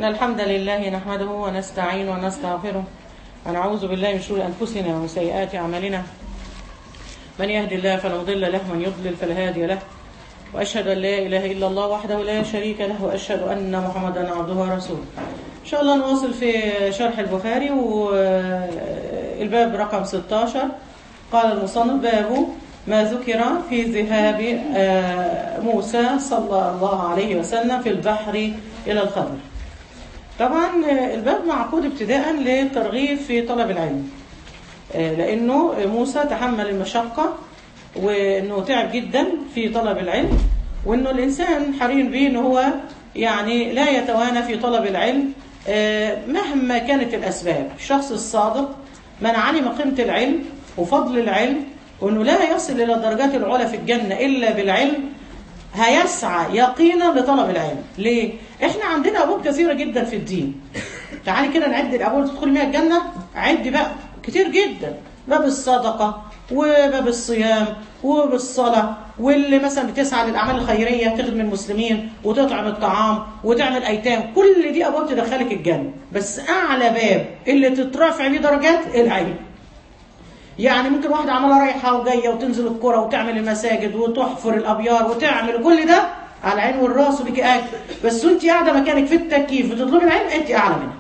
إن الحمد لله نحمده ونستعين ونستغفره ونعوذ بالله من شرور أنفسنا ومن سيئات أعمالنا من يهدي الله فلا مضل له ومن يضلل فلا هادي له وأشهد أن لا إله إلا الله وحده لا شريك له وأشهد أن محمدا عبده ورسوله إن شاء الله نواصل في شرح البخاري والباب رقم 16 قال المصنف باب ما ذكر في ذهاب موسى صلى الله عليه وسلم في البحر إلى الخضر طبعا الباب معقود ابتداء للترغيب في طلب العلم لأنه موسى تحمل المشقة وأنه تعب جدا في طلب العلم وأنه الإنسان حري به أنه هو يعني لا يتوانى في طلب العلم مهما كانت الأسباب الشخص الصادق من علم قيمة العلم وفضل العلم وأنه لا يصل إلى الدرجات العلى في الجنة إلا بالعلم هيسعى يقينا لطلب العلم ليه؟ احنا عندنا ابواب كثيرة جدا في الدين تعالي كده نعد الابواب اللي تدخلي بيها الجنة عد بقى كتير جدا باب الصدقة وباب الصيام وبالصلاة واللي مثلا بتسعى للأعمال الخيرية تخدم المسلمين وتطعم الطعام وتعمل أيتام كل دي أبواب تدخلك الجنة بس أعلى باب اللي تترفع بيه درجات العلم يعني ممكن واحدة عمالة رايحة وجاية وتنزل الكرة وتعمل المساجد وتحفر الأبيار وتعمل كل ده على العين والراس وبك أجر بس وانت قاعدة مكانك في التكييف بتطلبي العلم انت أعلى منها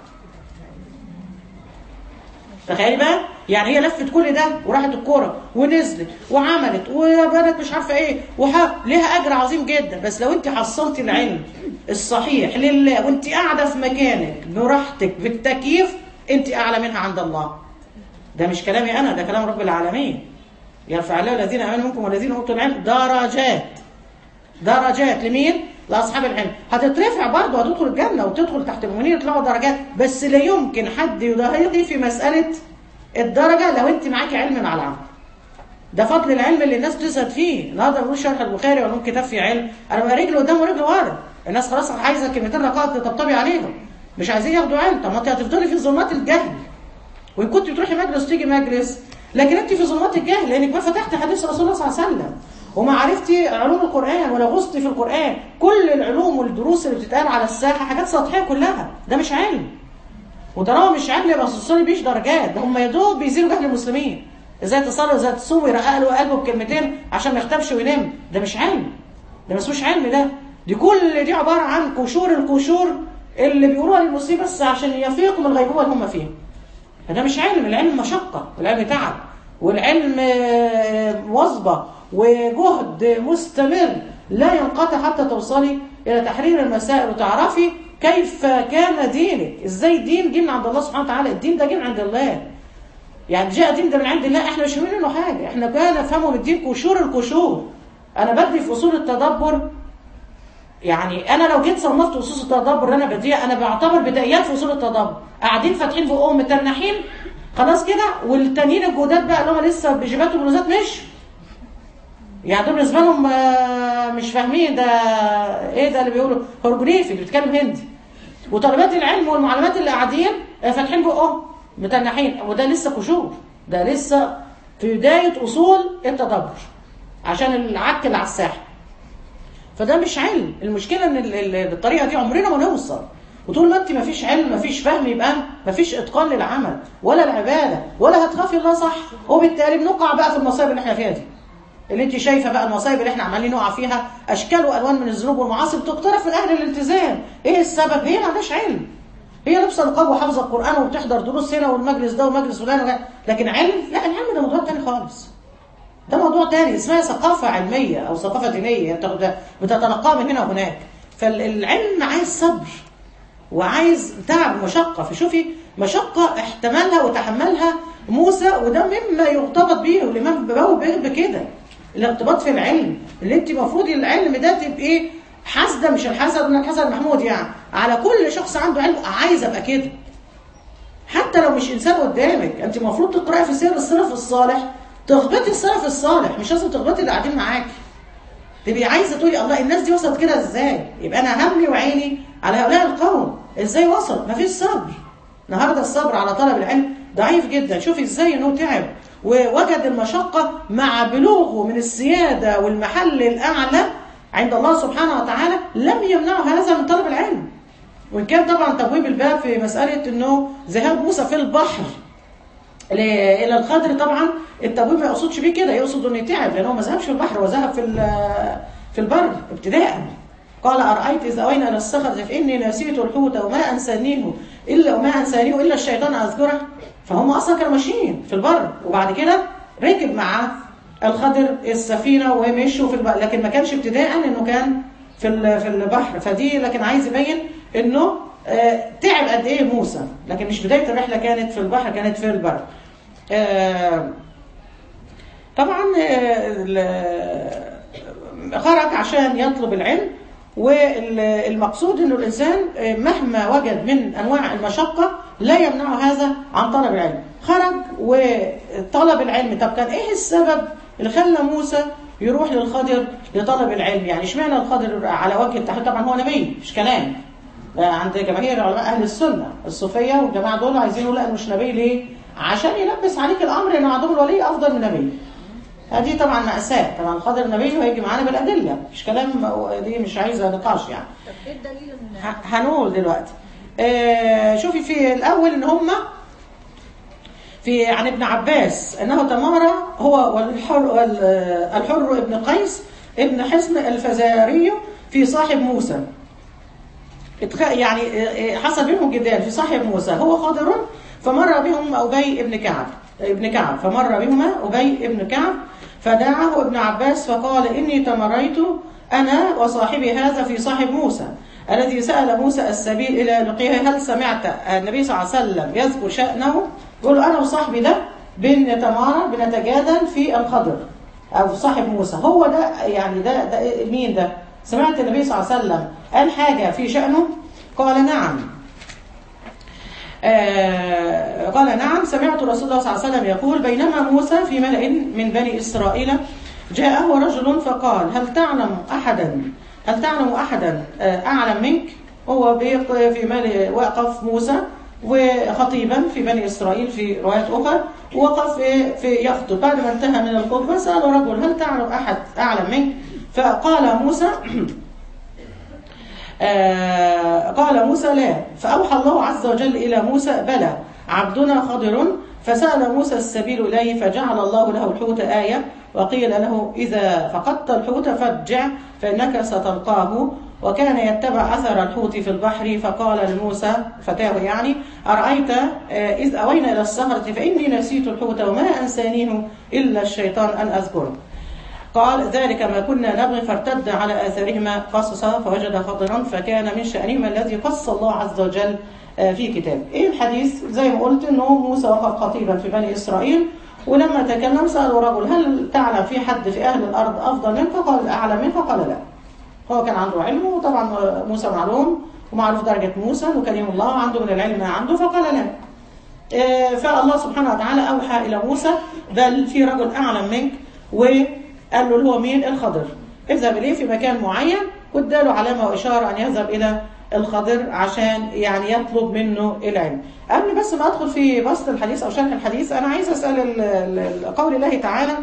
تخيلي بقى يعني هي لفت كل ده وراحت الكوره ونزلت وعملت وبنت مش عارفه ايه وها ليها اجر عظيم جدا بس لو انت حصلتي العلم الصحيح لله وانت قاعده في مكانك براحتك بالتكييف انت اعلى منها عند الله ده مش كلامي انا ده كلام رب العالمين يرفع الله الذين امنوا منكم والذين اوتوا العلم درجات درجات لمين لاصحاب العلم هتترفع برضه هتدخل الجنه وتدخل تحت المؤمنين يطلعوا درجات بس لا يمكن حد يضاهيكي في مساله الدرجه لو انت معاكي علم مع العمل ده فضل العلم اللي الناس بتزهد فيه النهارده بنقول شرح البخاري ولا كتاب فيه علم انا بقى رجل قدام ورجل ورا الناس خلاص عايزه كلمتين رقائق تطبطبي عليهم مش عايزين ياخدوا علم طب ما انت هتفضلي في ظلمات الجهل وان كنت بتروحي مجلس تيجي مجلس لكن انت في ظلمات الجهل لانك ما فتحت حديث رسول الله صلى الله عليه وسلم وما عرفتي علوم القرآن ولا غصتي في القرآن كل العلوم والدروس اللي بتتقال على الساحة حاجات سطحية كلها ده مش علم وطالما مش علم يبقى تصلي بيش درجات ده هم يا دوب بيزيلوا جهل المسلمين ازاي تصلي ازاي تصوم ويرقق له قلبه بكلمتين عشان ما يختبش وينام ده مش علم ده ما اسموش علم ده دي كل دي عبارة عن قشور القشور اللي بيقولوها للمسلمين بس عشان يفيقوا من الغيبوبة اللي هم فيها ده مش علم العلم مشقة والعلم تعب والعلم وظبة وجهد مستمر لا ينقطع حتى توصلي إلى تحرير المسائل وتعرفي كيف كان دينك ازاي الدين جه من عند الله سبحانه وتعالى الدين ده جه من عند الله يعني جاء دين ده من عند الله احنا مش فاهمين منه حاجه احنا كنا نفهمه من الدين قشور القشور انا بدي في اصول التدبر يعني انا لو جيت صنفت اصول التدبر اللي انا بديها انا بعتبر بدايات في اصول التدبر قاعدين فاتحين فوقهم متنحين خلاص كده والتانيين الجداد بقى اللي هم لسه بجبات وبلوزات مش يعني دول بالنسبه لهم مش فاهمين ده ايه ده اللي بيقولوا هرجريفي اللي بيتكلم هندي وطالبات العلم والمعلومات اللي قاعدين فاتحين بقهم متنحين وده لسه قشور ده لسه في بدايه اصول التدبر عشان العك اللي على الساحه فده مش علم المشكله ان الطريقه دي عمرنا ما نوصل وطول ما انت ما فيش علم ما فيش فهم يبقى ما فيش اتقان للعمل ولا العباده ولا هتخافي الله صح وبالتالي بنقع بقى في المصايب اللي احنا فيها دي اللي انت شايفه بقى المصايب اللي احنا عمالين نقع فيها اشكال والوان من الذنوب والمعاصي بتقترف من اهل الالتزام ايه السبب هي ما عندهاش علم هي لابسه نقاب وحافظه القران وبتحضر دروس هنا والمجلس ده والمجلس فلان لكن علم لا العلم ده موضوع تاني خالص ده موضوع تاني اسمها ثقافه علميه او ثقافه دينيه انت بتتلقاها من هنا وهناك فالعلم عايز صبر وعايز تعب مشقه فشوفي مشقه احتملها وتحملها موسى وده مما يرتبط بيه والامام بوي بكده الارتباط في العلم اللي انت المفروض العلم ده تبقى حاسده مش الحسد من الحسد محمود يعني على كل شخص عنده علم عايز ابقى كده حتى لو مش انسان قدامك انت المفروض تقراي في سير السلف الصالح تخبطي السلف الصالح مش لازم تخبطي اللي قاعدين معاكي تبقي عايزه تقولي الله الناس دي وصلت كده ازاي يبقى انا همي وعيني على هؤلاء القوم ازاي وصل مفيش صبر النهارده الصبر على طلب العلم ضعيف جدا شوفي ازاي انه تعب ووجد المشقة مع بلوغه من السيادة والمحل الأعلى عند الله سبحانه وتعالى لم يمنعه هذا من طلب العلم وان كان طبعا تبويب الباب في مساله انه ذهاب موسى في البحر ل- الى الخضر طبعا التبويب ما يقصدش بيه كده يقصد انه تعب لان هو ما ذهبش في البحر هو ذهب في ال- في البر ابتداء قال ارايت اذا اوينا الى الصخر فاني نسيت الحوت وما انسانيه الا وما انسانيه الا الشيطان اذكره فهم اصلا كانوا ماشيين في البر وبعد كده ركب مع الخضر السفينه ومشوا في البحر لكن ما كانش ابتداء انه كان في ال- في البحر فدي لكن عايز يبين انه آه، تعب قد ايه موسى لكن مش بدايه الرحله كانت في البحر كانت في البر آه، طبعا آه، ال- خرج عشان يطلب العلم والمقصود انه الانسان آه، مهما وجد من انواع المشقه لا يمنعه هذا عن طلب العلم خرج وطلب العلم طب كان ايه السبب اللي خلى موسى يروح للخضر لطلب العلم يعني اشمعنى الخضر على وجه التحديد طبعا هو نبي مش كلام ده عند جماهير علماء اهل السنه الصوفيه والجماعه دول عايزين يقولوا لا مش نبي ليه عشان يلبس عليك الامر ان عدو الولي افضل من نبي هذه طبعا مأساة طبعا الخضر نبي وهيجي معانا بالأدلة مش كلام دي مش عايزة نقاش يعني طب ايه الدليل ان ه- هنقول دلوقتي آه شوفي في الأول إن هما في عن ابن عباس أنه تمارى هو والحر والحر ابن قيس ابن حصن الفزاري في صاحب موسى اتخ- يعني آه، آه، حصل بينهم جدال في صاحب موسى هو خضر فمر بهم أبي ابن كعب ابن كعب فمر بهما أبي ابن كعب فدعاه ابن عباس فقال إني تمريت أنا وصاحبي هذا في صاحب موسى الذي سأل موسى السبيل إلى لقيه هل سمعت النبي صلى الله عليه وسلم يذكر شأنه يقول أنا وصاحبي ده بنتمارى بنتجادل في الخضر أو صاحب موسى هو ده يعني ده, ده مين ده سمعت النبي صلى الله عليه وسلم قال حاجة في شأنه قال نعم آه قال نعم سمعت رسول الله صلى الله عليه وسلم يقول بينما موسى في ملأ من بني إسرائيل جاءه رجل فقال هل تعلم أحدا هل تعلم أحدا آه، أعلم منك هو بيق- في ملأ وقف موسى وخطيبا في بني إسرائيل في روايات أخرى وقف في- في يخطب بعد ما انتهى من الخطبة سأل رجل هل تعلم أحد أعلم منك فقال موسى آه، قال موسى لا فأوحى الله عز وجل إلى موسى بلى عبدنا خضر فسأل موسى السبيل إليه فجعل الله له الحوت آية وقيل له إذا فقدت الحوت فارجع فإنك ستلقاه وكان يتبع أثر الحوت في البحر فقال لموسى فتاه يعني أرأيت آه، إذ أوينا إلى الصخرة فإني نسيت الحوت وما أنسانيه إلا الشيطان أن أذكره قال ذلك ما كنا نبغي فارتد على آثارهما قصصا فوجد خضرا فكان من شأنهما الذي قص الله عز وجل آه، في كتاب ايه الحديث زي ما قلت انه موسى وقف خطيبا في بني اسرائيل ولما تكلم سأله رجل هل تعلم في حد في اهل الارض افضل منك قال اعلم منك قال لا هو كان عنده علم وطبعا موسى معلوم ومعروف درجة موسى وكريم الله وعنده من العلم ما عنده فقال لا آه، فالله سبحانه وتعالى أوحى إلى موسى بل في رجل أعلم منك وقال له اللي هو مين الخضر اذهب إليه في مكان معين واداله علامة وإشارة أن يذهب إلى الخضر عشان يعني يطلب منه العلم قبل بس ما أدخل في بسط الحديث أو شرح الحديث أنا عايز أسأل ال- ال- قول الله تعالى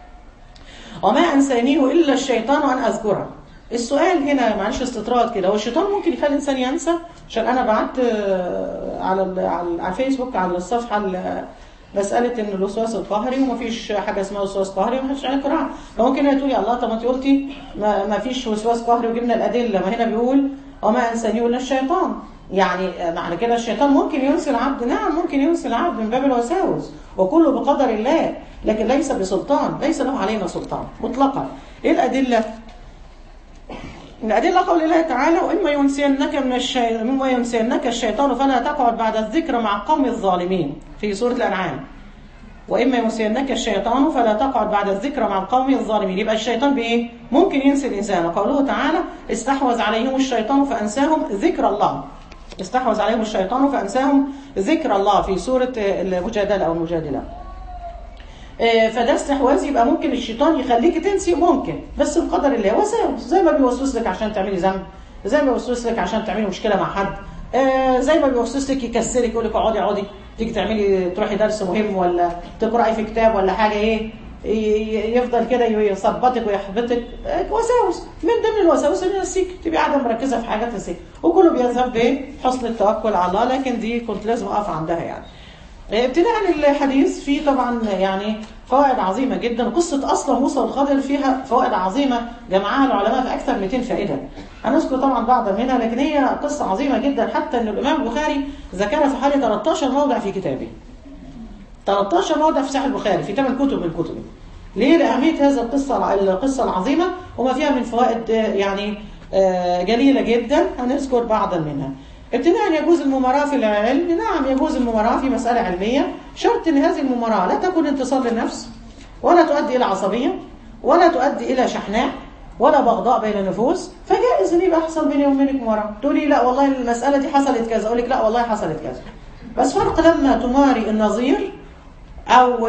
وما أنسانيه إلا الشيطان أن أذكره السؤال هنا معلش استطراد كده هو الشيطان ممكن يخلي الإنسان ينسى عشان أنا بعت آه، على ال- على ال- على الفيسبوك على الصفحة ال- مسألة إن الوسواس القهري ومفيش حاجة اسمها وسواس قهري ومفيش عليه قراءة فممكن هي تقولي الله طب ما انت قلتي ما ما فيش وسواس قهري وجبنا الأدلة ما هنا بيقول وما أنسانيه إلا الشيطان يعني معنى كده الشيطان ممكن ينسي العبد نعم ممكن ينسي العبد من باب الوساوس وكله بقدر الله لكن ليس بسلطان ليس له علينا سلطان مطلقا ايه الأدلة الأدلة قول الله تعالى وإما ينسينك من الشيطان مما ينسينك الشيطان فلا تقعد بعد الذكر مع قوم الظالمين في سورة الأنعام وإما ينسينك الشيطان فلا تقعد بعد الذكر مع القوم الظالمين يبقى الشيطان بإيه؟ ممكن ينسي الإنسان قوله تعالى استحوذ عليهم الشيطان فأنساهم ذكر الله استحوذ عليهم الشيطان فأنساهم ذكر الله في سورة المجادلة أو المجادلة آه، فده استحواذ يبقى ممكن الشيطان يخليك تنسي ممكن بس بقدر الله وساوس زي ما بيوسوس لك عشان تعملي ذنب زي ما بيوسوس لك عشان تعملي مشكله مع حد آه، زي ما بيوسوس لك يكسرك يقول لك اقعدي اقعدي تيجي تعملي تروحي درس مهم ولا تقراي في كتاب ولا حاجه ايه ي- ي- يفضل كده يثبطك ويحبطك آه، وساوس من ضمن الوساوس اللي ينسيك تبقى قاعده مركزه في حاجه تنسيك وكله بيذهب بحسن التوكل على الله لكن دي كنت لازم اقف عندها يعني ابتداء الحديث فيه طبعا يعني فوائد عظيمه جدا قصه اصلا موسى والخضر فيها فوائد عظيمه جمعها العلماء في اكثر من 200 فائده هنذكر طبعا بعض منها لكن هي قصه عظيمه جدا حتى ان الامام البخاري ذكرها في حوالي 13 موضع في كتابه 13 موضع في صحيح البخاري في ثمان كتب من كتبه ليه لأهمية هذا القصة القصة العظيمة وما فيها من فوائد آه، يعني آه، جليلة جدا هنذكر بعضا منها ابتداء يجوز المماراة في العلم نعم يجوز المماراة في مسألة علمية شرط ان هذه المماراة لا تكون انتصار للنفس ولا تؤدي إلى عصبية ولا تؤدي إلى شحناء ولا بغضاء بين النفوس فجائز ان يبقى يحصل بيني وبينك مماراة تقولي لا والله المسألة دي حصلت كذا اقول لك لا والله حصلت كذا بس فرق لما تماري النظير او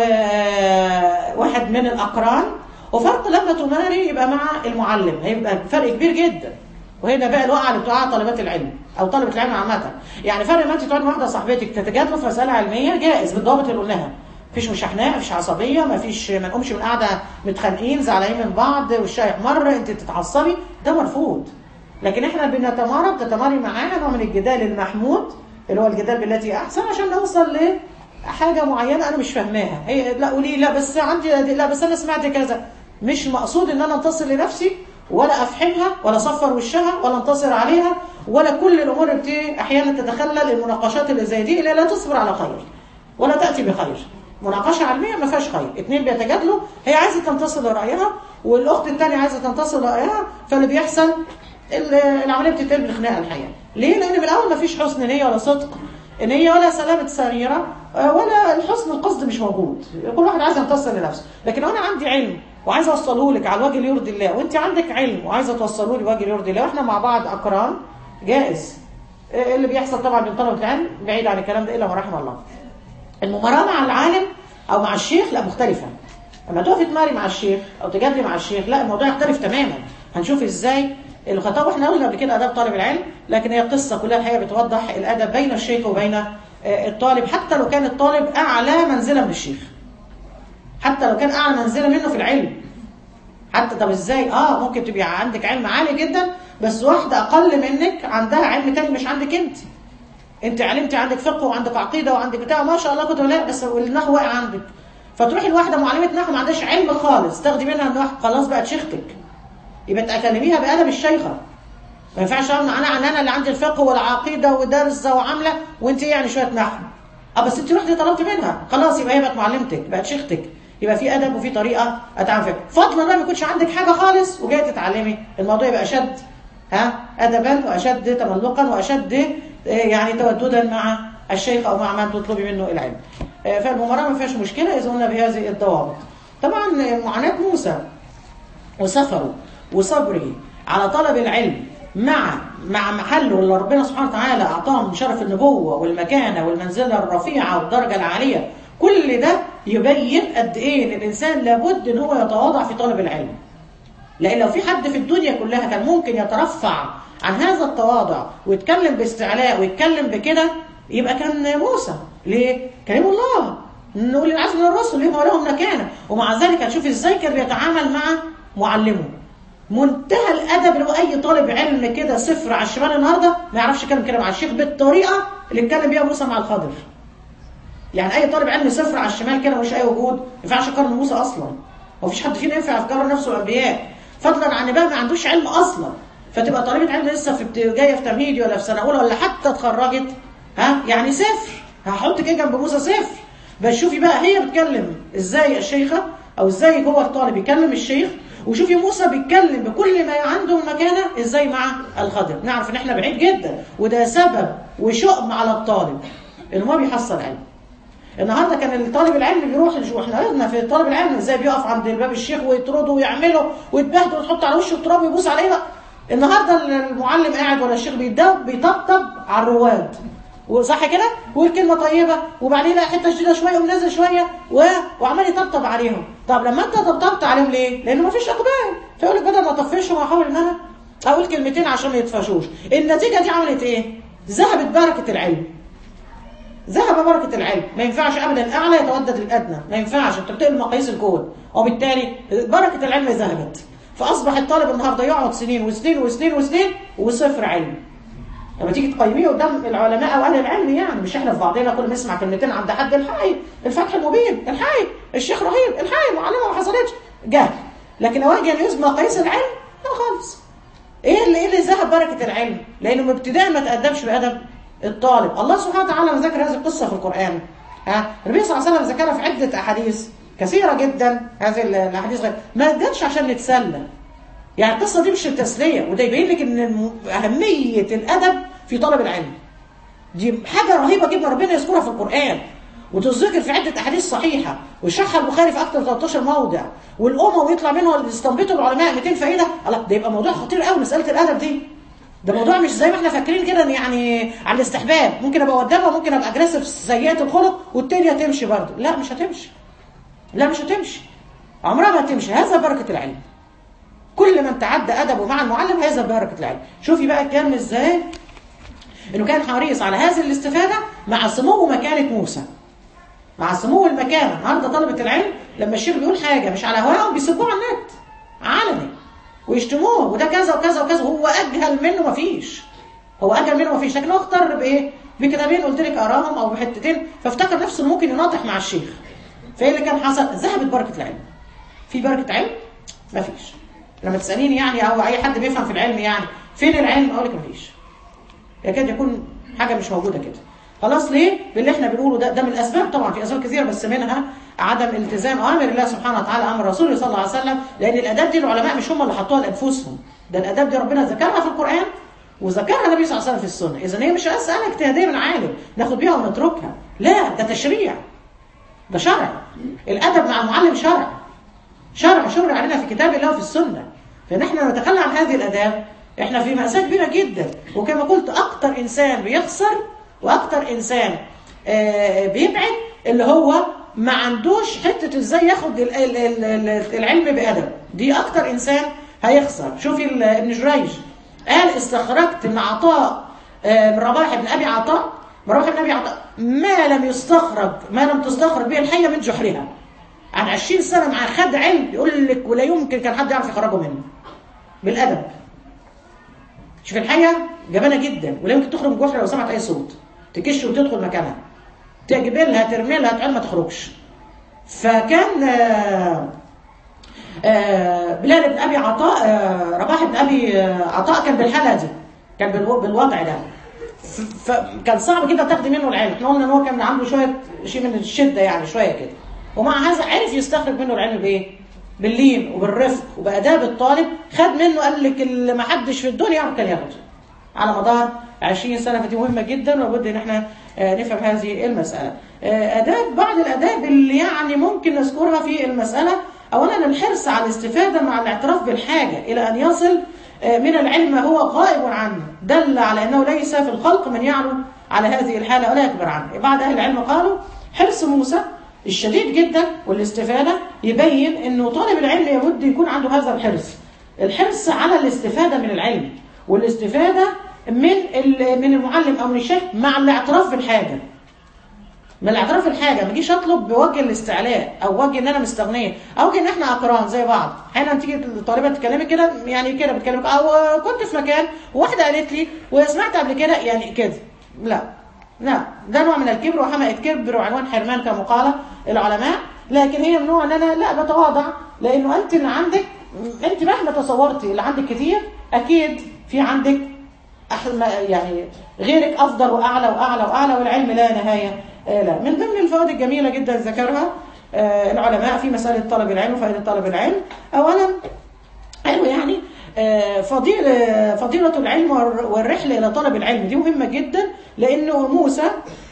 آه، واحد من الاقران وفرق لما تماري يبقى مع المعلم هيبقى فرق كبير جدا وهنا بقى الوقعه اللي بتقع طالبات العلم او طلبه العلم عامه يعني فرق ما انت تقعد مع واحده صاحبتك تتجادلوا في مساله علميه جائز بالضوابط اللي قلناها مفيش مشاحناء مفيش عصبيه مفيش ما نقومش من قاعده متخانقين زعلانين من بعض والشاي يحمر انت تتعصبي ده مرفوض لكن احنا بنتمارى بتتماري معانا نوع من الجدال المحمود اللي هو الجدال بالتي احسن عشان نوصل لحاجه معينه انا مش فاهماها هي لا قولي لا بس عندي لا بس انا سمعت كذا مش مقصود ان انا انتصر لنفسي ولا افحمها ولا اصفر وشها ولا انتصر عليها ولا كل الامور بتي احيانا تتخلل المناقشات اللي زي دي اللي لا تصبر على خير ولا تاتي بخير مناقشه علميه ما فيهاش خير اتنين بيتجادلوا هي عايزه تنتصر لرايها والاخت الثانيه عايزه تنتصر لرايها فاللي بيحصل ال- العمليه بتتقلب لخناقه الحقيقه ليه لان من الاول ما فيش حسن نيه ولا صدق نيه ولا سلامه سريره آه، ولا الحسن القصد مش موجود كل واحد عايز ينتصر لنفسه لكن لو انا عندي علم وعايز اوصله لك على الوجه اللي يرضي الله وانت عندك علم وعايزه توصله لي بوجه اللي يرضي الله واحنا مع بعض اقران جائز آه، اللي بيحصل طبعا من طلبه العلم بعيد عن الكلام ده الا ما رحم الله المماراه مع العالم او مع الشيخ لا مختلفه لما تقفي تماري مع الشيخ او تجادلي مع الشيخ لا الموضوع يختلف تماما هنشوف ازاي الخطاب واحنا قلنا قبل كده اداب طالب العلم لكن هي القصه كلها الحقيقه بتوضح الادب بين الشيخ وبين آه، الطالب حتى لو كان الطالب اعلى منزله من الشيخ حتى لو كان اعلى منزله منه في العلم حتى طب ازاي اه ممكن تبقى عندك علم عالي جدا بس واحده اقل منك عندها علم تاني مش عندك انت انت علمتي عندك فقه وعندك عقيده وعندك بتاع ما شاء الله كنت لا بس النحو واقع عندك فتروحي لواحده معلمه نحو ما عندهاش علم خالص تاخدي منها النحو خلاص بقت شيختك يبقى تكلميها بادب الشيخه ما ينفعش اقول انا انا اللي عندي الفقه والعقيده ودارسه وعامله وانت ايه يعني شويه نحو اه بس انت رحتي طلبتي منها خلاص يبقى هي بقت معلمتك بقت شيختك يبقى في ادب وفي طريقه اتعامل فيها فضلا بقى ما يكونش عندك حاجه خالص وجايه تتعلمي الموضوع يبقى اشد ها ادبا واشد تملقا واشد آه، يعني توددا مع الشيخ او مع من تطلبي منه العلم آه، فالمماراه ما فيهاش مشكله اذا قلنا بهذه الضوابط طبعا آه، معاناه موسى وسفره وصبره على طلب العلم مع مع محله اللي ربنا سبحانه وتعالى اعطاه من شرف النبوه والمكانه والمنزله الرفيعه والدرجه العاليه كل ده يبين قد ايه ان الانسان لابد ان هو يتواضع في طلب العلم لان لو في حد في الدنيا كلها كان ممكن يترفع عن هذا التواضع ويتكلم باستعلاء ويتكلم بكده يبقى كان موسى ليه؟ كريم الله نقول العزم من الرسل ليه لهم مكانه ومع ذلك هتشوف ازاي كان بيتعامل مع معلمه منتهى الادب اللي هو اي طالب علم كده صفر على الشمال النهارده ما يعرفش يتكلم كده مع الشيخ بالطريقه اللي اتكلم بيها موسى مع الخضر يعني اي طالب علم صفر على الشمال كده مش اي وجود ما ينفعش يقارن موسى اصلا ما فيش حد فينا ينفع يقارن نفسه بانبياء فضلا عن بقى ما عندوش علم اصلا فتبقى طالبه علم لسه في بت- جايه في تمهيدي ولا في سنه اولى ولا حتى اتخرجت ها يعني صفر هحط كده جنب موسى صفر بس شوفي بقى هي بتكلم ازاي الشيخه او ازاي هو الطالب يكلم الشيخ وشوفي موسى بيتكلم بكل ما عنده من مكانه ازاي مع الخضر نعرف ان احنا بعيد جدا وده سبب وشؤم على الطالب انه ما بيحصل علم النهارده كان الطالب العلم بيروح واحنا قلنا في طالب العلم ازاي بيقف عند باب الشيخ ويطرده ويعمله ويتبهدل ويحط على وشه التراب ويبوس عليه لا النهارده المعلم قاعد ولا الشيخ بيدب بيطبطب على الرواد وصح كده ويقول كلمه طيبه وبعدين يلاقي حته شديده شويه ومنزل شويه و... وعمال يطبطب عليهم طب لما انت طبطبت عليهم ليه؟ لان مفيش اقبال فيقول لك بدل ما اطفشهم احاول ان انا اقول كلمتين عشان ما يطفشوش النتيجه دي عملت ايه؟ ذهبت بركه العلم ذهب بركة العلم ما ينفعش أبدا الأعلى يتودد للأدنى ما ينفعش أنت بتقل مقاييس الكون وبالتالي بركة العلم ذهبت فأصبح الطالب النهاردة يقعد سنين وسنين وسنين وسنين وصفر علم لما تيجي تقيميه قدام العلماء او اهل العلم يعني مش احنا في بعضنا كل ما نسمع كلمتين عند حد الحي الفتح المبين الحي الشيخ رهيب الحي معلمه ما حصلتش جهل لكن لو اجي يثبت مقاييس العلم لا خالص ايه اللي ايه اللي ذهب بركه العلم؟ لانه من ابتداء ما تقدمش بادب الطالب الله سبحانه وتعالى ذكر هذه القصه في القران ها النبي صلى الله عليه وسلم ذكرها في عده احاديث كثيره جدا هذه الاحاديث غير ما جاتش عشان نتسلى يعني القصه دي مش التسليه وده يبين لك ان الم- اهميه الادب في طلب العلم دي حاجه رهيبه جدا ربنا يذكرها في القران وتذكر في عده احاديث صحيحه ويشرحها البخاري في اكثر من 13 موضع والامه ويطلع منها اللي استنبطوا العلماء 200 فائده الله ده يبقى موضوع خطير قوي مساله الادب دي ده موضوع مش زي ما احنا فاكرين كده إن يعني على الاستحباب ممكن ابقى قدامها ممكن ابقى اجريسيف سيئه الخلق والتانيه تمشي برضه لا مش هتمشي لا مش هتمشي عمرها ما هتمشي هذا بركه العلم كل من تعدى ادبه مع المعلم هذا بركه العلم شوفي بقى كان ازاي انه كان حريص على هذه الاستفاده مع سمو مكانه موسى مع سمو المكانه النهارده طلبه العلم لما الشيخ بيقول حاجه مش على هواهم بيسيبوها على النت علني ويشتموه وده كذا وكذا وكذا هو اجهل منه مفيش هو اجهل منه مفيش لكن هو اختار بايه بكتابين قلت لك اراهم او بحتتين فافتكر نفسه انه ممكن يناطح مع الشيخ فايه اللي كان حصل ذهبت بركه العلم في بركه علم مفيش لما تساليني يعني او اي حد بيفهم في العلم يعني فين العلم اقول لك مفيش يكاد يكون حاجه مش موجوده كده خلاص ليه باللي احنا بنقوله ده ده من الاسباب طبعا في اسباب كثيره بس منها عدم التزام اوامر الله سبحانه وتعالى امر رسوله صلى الله عليه وسلم لان الاداب دي العلماء مش هم اللي حطوها لانفسهم ده الاداب دي ربنا ذكرها في القران وذكرها النبي صلى الله عليه وسلم في السنه اذا هي مش مساله اجتهاديه من عالم ناخد بيها ونتركها لا ده تشريع ده شرع الادب مع المعلم شرع شرع شرع علينا في كتاب الله وفي السنه فنحن نتخلى عن هذه الاداب احنا في مأساة كبيرة جدا وكما قلت اكتر انسان بيخسر واكتر انسان آه، بيبعد اللي هو ما عندوش حتة ازاي ياخد ال- ال- ال- ال- العلم بأدب دي اكتر انسان هيخسر شوفي ال- ابن جريج قال استخرجت من عطاء آه، من رباح بن ابي عطاء من رباح بن ابي عطاء ما لم يستخرج ما لم تستخرج به الحية من جحرها عن 20 سنة مع خد علم يقول لك ولا يمكن كان حد يعرف يخرجه منه بالأدب شوف الحية جبانة جدا ولا يمكن تخرج من جحر لو سمعت أي صوت تكش وتدخل مكانها تجبي لها ترمي لها تعال ما تخرجش فكان آه، آه، بلال بن أبي عطاء آه، رباح بن أبي آه، عطاء كان بالحالة دي كان بالو- بالوضع ده ف- فكان صعب جدا تاخدي منه العلم احنا قلنا ان هو كان عنده شويه شيء من الشده يعني شويه كده ومع هذا عرف يستخرج منه العلم بايه باللين وبالرفق وباداب الطالب خد منه قال لك اللي ما حدش في الدنيا يعرف كان ياخده على مدار 20 سنه فدي مهمه جدا ولابد ان احنا آه، نفهم هذه المساله آه، اداب بعض الاداب اللي يعني ممكن نذكرها في المساله اولا الحرص على الاستفاده مع الاعتراف بالحاجه الى ان يصل من العلم ما هو غائب عنه دل على أنه ليس في الخلق من يعلو على هذه الحالة ولا يكبر عنه بعض أهل العلم قالوا حرص موسى الشديد جدا والاستفادة يبين أنه طالب العلم يود يكون عنده هذا الحرص الحرص على الاستفادة من العلم والاستفادة من ال- من المعلم أو من الشيخ مع الاعتراف بالحاجة من الاعتراف الحاجه ما اجيش اطلب بوجه الاستعلاء او وجه ان انا مستغنيه او وجه ان احنا اقران زي بعض احيانا تيجي الطالبه تكلمك كده يعني كده بتكلمك او كنت في مكان وواحده قالت لي وسمعت قبل كده يعني كده لا لا ده نوع من الكبر وحمقة كبر وعنوان حرمان كما قال العلماء لكن هي من نوع ان انا لا بتواضع لانه انت اللي عندك انت مهما تصورتي اللي عندك كتير اكيد في عندك أح- ما- يعني غيرك افضل واعلى واعلى واعلى والعلم لا نهايه آه، لا من ضمن الفوائد الجميله جدا ذكرها آه، العلماء في مساله طلب العلم وفائده طلب العلم اولا قالوا يعني آه، فضيلة فضيلة العلم والر- والرحلة إلى طلب العلم دي مهمة جدا لأنه موسى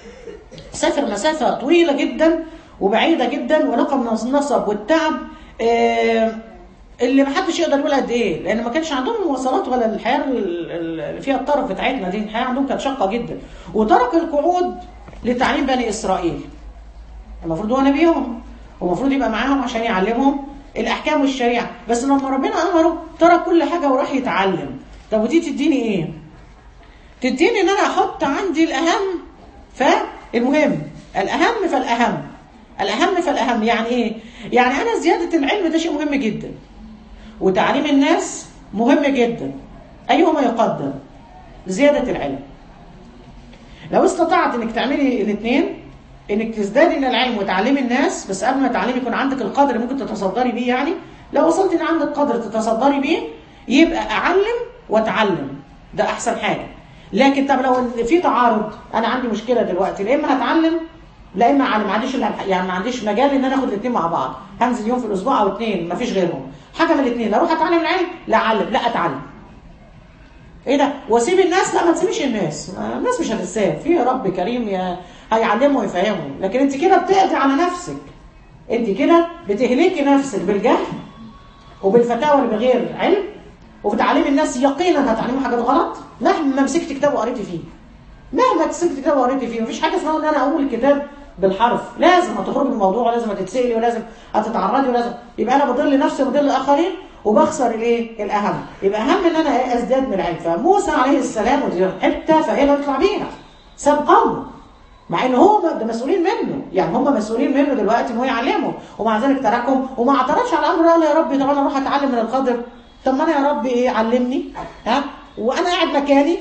سافر مسافة طويلة جدا وبعيدة جدا ولقى من النصب والتعب آه، اللي ما حدش يقدر يقول قد ايه لان ما كانش عندهم المواصلات ولا الحياه ال- ال- اللي فيها الطرف بتاعتنا دي الحياه عندهم كانت شاقه جدا وترك القعود لتعليم بني اسرائيل المفروض هو نبيهم والمفروض يبقى معاهم عشان يعلمهم الاحكام والشريعه بس لما ربنا امره ترك كل حاجه وراح يتعلم طب ودي تديني ايه تديني ان انا احط عندي الاهم ف المهم الاهم فالاهم الاهم فالاهم يعني ايه يعني انا زياده العلم ده شيء مهم جدا وتعليم الناس مهم جدا ايهما يقدم زياده العلم لو استطعت انك تعملي الاثنين انك تزدادي من العلم وتعلمي الناس بس قبل ما تعلمي يكون عندك القدر ممكن تتصدري بيه يعني لو وصلت ان عندك قدر تتصدري بيه يبقى اعلم واتعلم ده احسن حاجه لكن طب لو في تعارض انا عندي مشكله دلوقتي لا اما هتعلم لا اما اعلم ما عنديش يعني ما عنديش مجال ان انا اخد الاثنين مع بعض هنزل يوم في الاسبوع او اثنين ما فيش غيرهم حاجه من الاثنين لا اروح اتعلم العلم لا اعلم لا اتعلم ايه ده واسيب الناس لا ما تسيبيش الناس الناس مش هتتساب في رب كريم يا هيعلمه ويفهمه لكن انت كده بتقضي على نفسك انت كده بتهلكي نفسك بالجهل وبالفتاوى اللي بغير علم وبتعلمي الناس يقينا هتعلموا حاجات غلط مهما مسكت كتاب وقريتي فيه مهما مسكت كتاب وقريتي فيه مفيش حاجه اسمها ان انا اقول الكتاب بالحرف لازم هتخرجي من الموضوع ولازم هتتسالي ولازم هتتعرضي ولازم يبقى انا بضل نفسي وبضل الاخرين وبخسر الايه الاهم يبقى اهم ان انا ازداد من العلم فموسى عليه السلام ودي حته فهي اللي هتطلع بيها ساب قومه مع ان هو ده مسؤولين منه يعني هم مسؤولين منه دلوقتي ان هو يعلمهم ومع ذلك تركهم وما اعترضش على الامر قال يا ربي طب انا اروح اتعلم من القدر طب ما انا يا ربي ايه علمني ها وانا قاعد مكاني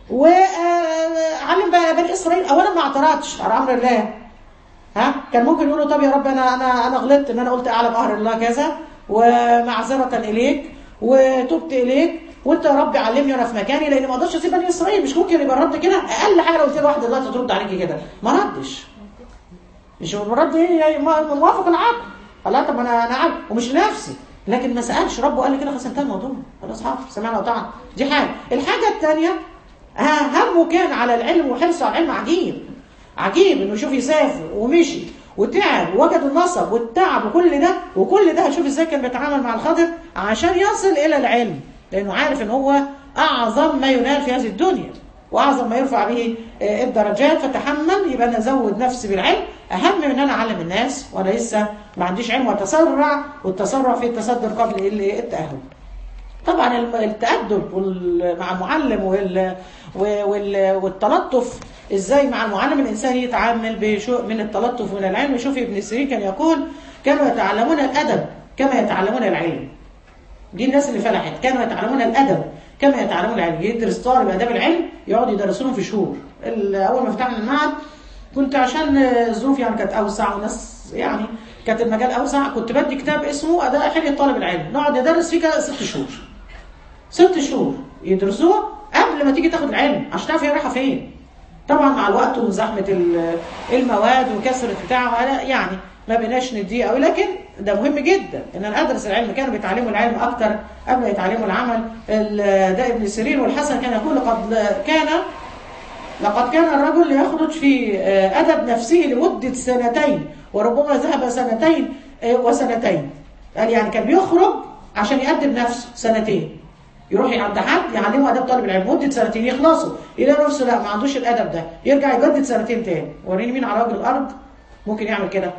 وعلم بقى بني اسرائيل اولا ما اعترضش على امر الله ها كان ممكن يقولوا طب يا رب انا انا انا غلطت ان انا قلت اعلم امر الله كذا ومعذره اليك وتبت اليك وانت يا رب علمني وانا في مكاني لان ما اقدرش اسيب بني اسرائيل مش ممكن يبقى الرد كده اقل حاجه لو قلت لها واحده دلوقتي ترد عليكي كده ما ردش مش الرد ايه موافق العقل قال لا طب انا انا عارف ومش نفسي لكن ما سالش ربه قال لي كده خلاص انتهى الموضوع خلاص حاضر سمعنا وطعنا دي حاجه الحاجه الثانيه همه كان على العلم وحرصه على العلم عجيب عجيب انه يشوف يسافر ومشي وتعب ووجد النصب والتعب وكل ده وكل ده هشوف ازاي كان بيتعامل مع الخضر عشان يصل الى العلم لانه عارف ان هو اعظم ما ينال في هذه الدنيا واعظم ما يرفع به الدرجات فتحمل يبقى انا ازود نفسي بالعلم اهم من ان انا اعلم الناس وانا لسه ما عنديش علم واتسرع والتسرع في التصدر قبل التاهل طبعا التأدب مع المعلم والتلطف ازاي مع المعلم الانسان يتعامل بشيء من التلطف ومن العلم شوفي ابن سيرين كان يقول كانوا يتعلمون الادب كما يتعلمون العلم دي الناس اللي فلحت كانوا يتعلمون الادب كما يتعلمون العلم يدرس طالب اداب العلم يقعد يدرسونهم في شهور اول ما فتحنا المعهد كنت عشان الظروف يعني كانت اوسع وناس يعني كانت المجال اوسع كنت بدي كتاب اسمه اداء حليه طالب العلم نقعد ندرس فيه كده ست شهور ست شهور يدرسوه قبل ما تيجي تاخد العلم عشان تعرف هي رايحه فين طبعا مع الوقت وزحمه المواد وكثره بتاع يعني ما بقيناش نديه قوي لكن ده مهم جدا ان انا ادرس العلم كانوا بيتعلموا العلم اكتر قبل ما يتعلموا العمل ده ابن سيرين والحسن كان يقول لقد كان لقد كان الرجل يخرج في ادب نفسه لمده سنتين وربما ذهب سنتين وسنتين قال يعني كان بيخرج عشان يأدب نفسه سنتين يروح عند حد يعلمه اداب طالب العلم مده سنتين يخلصوا يلاقي نفسه لا ما عندوش الادب ده يرجع يجدد سنتين تاني وريني مين على وجه الارض ممكن يعمل كده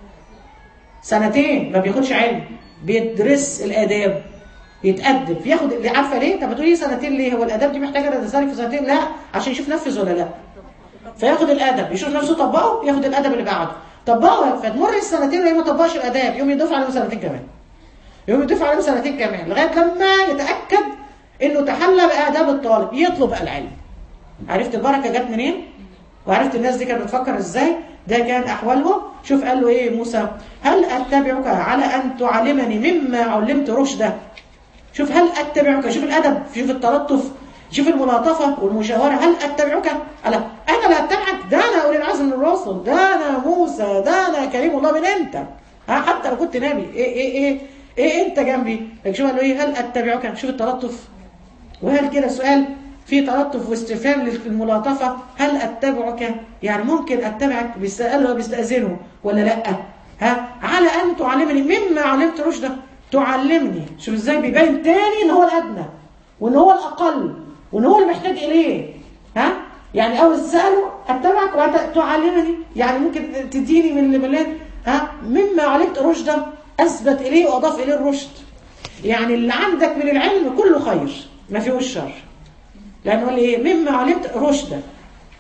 سنتين ما بياخدش علم بيدرس الاداب بيتأدب ياخد اللي عارفه ليه طب بتقولي سنتين ليه هو الاداب دي محتاجه ادرسها في سنتين لا عشان يشوف نفذ ولا لا فياخد الادب يشوف نفسه طبقه ياخد الادب اللي بعده طبقه فتمر السنتين وهي ما طبقش الاداب يوم يضيف عليهم سنتين كمان يوم يضيف عليهم سنتين كمان لغايه لما يتاكد انه تحلى باداب الطالب يطلب العلم عرفت البركه جت منين وعرفت الناس دي كانت بتفكر ازاي ده كان احوالهم شوف قال له ايه موسى هل اتبعك على ان تعلمني مما علمت رشدا شوف هل اتبعك شوف الادب شوف التلطف شوف الملاطفه والمشاوره هل اتبعك الا انا لا اتبعك ده انا اولي العزم من الرسل ده انا موسى ده انا كريم الله من انت ها حتى لو كنت نبي ايه ايه ايه ايه انت جنبي لكن شوف قال له ايه هل اتبعك شوف التلطف وهل كده سؤال في تلطف واستفهام للملاطفة هل أتبعك يعني ممكن أتبعك بيسأله بيستأذنه ولا لأ ها على أن تعلمني مما علمت رشدا تعلمني شوف ازاي بيبين تاني ان هو الأدنى وان هو الأقل وان هو اللي محتاج إليه ها يعني أول سأله أتبعك وتعلمني يعني ممكن تديني من اللي بلاد ها مما علمت رشدا أثبت إليه وأضاف إليه الرشد يعني اللي عندك من العلم كله خير ما فيهوش شر لأنه قال ايه مما علمت رشدا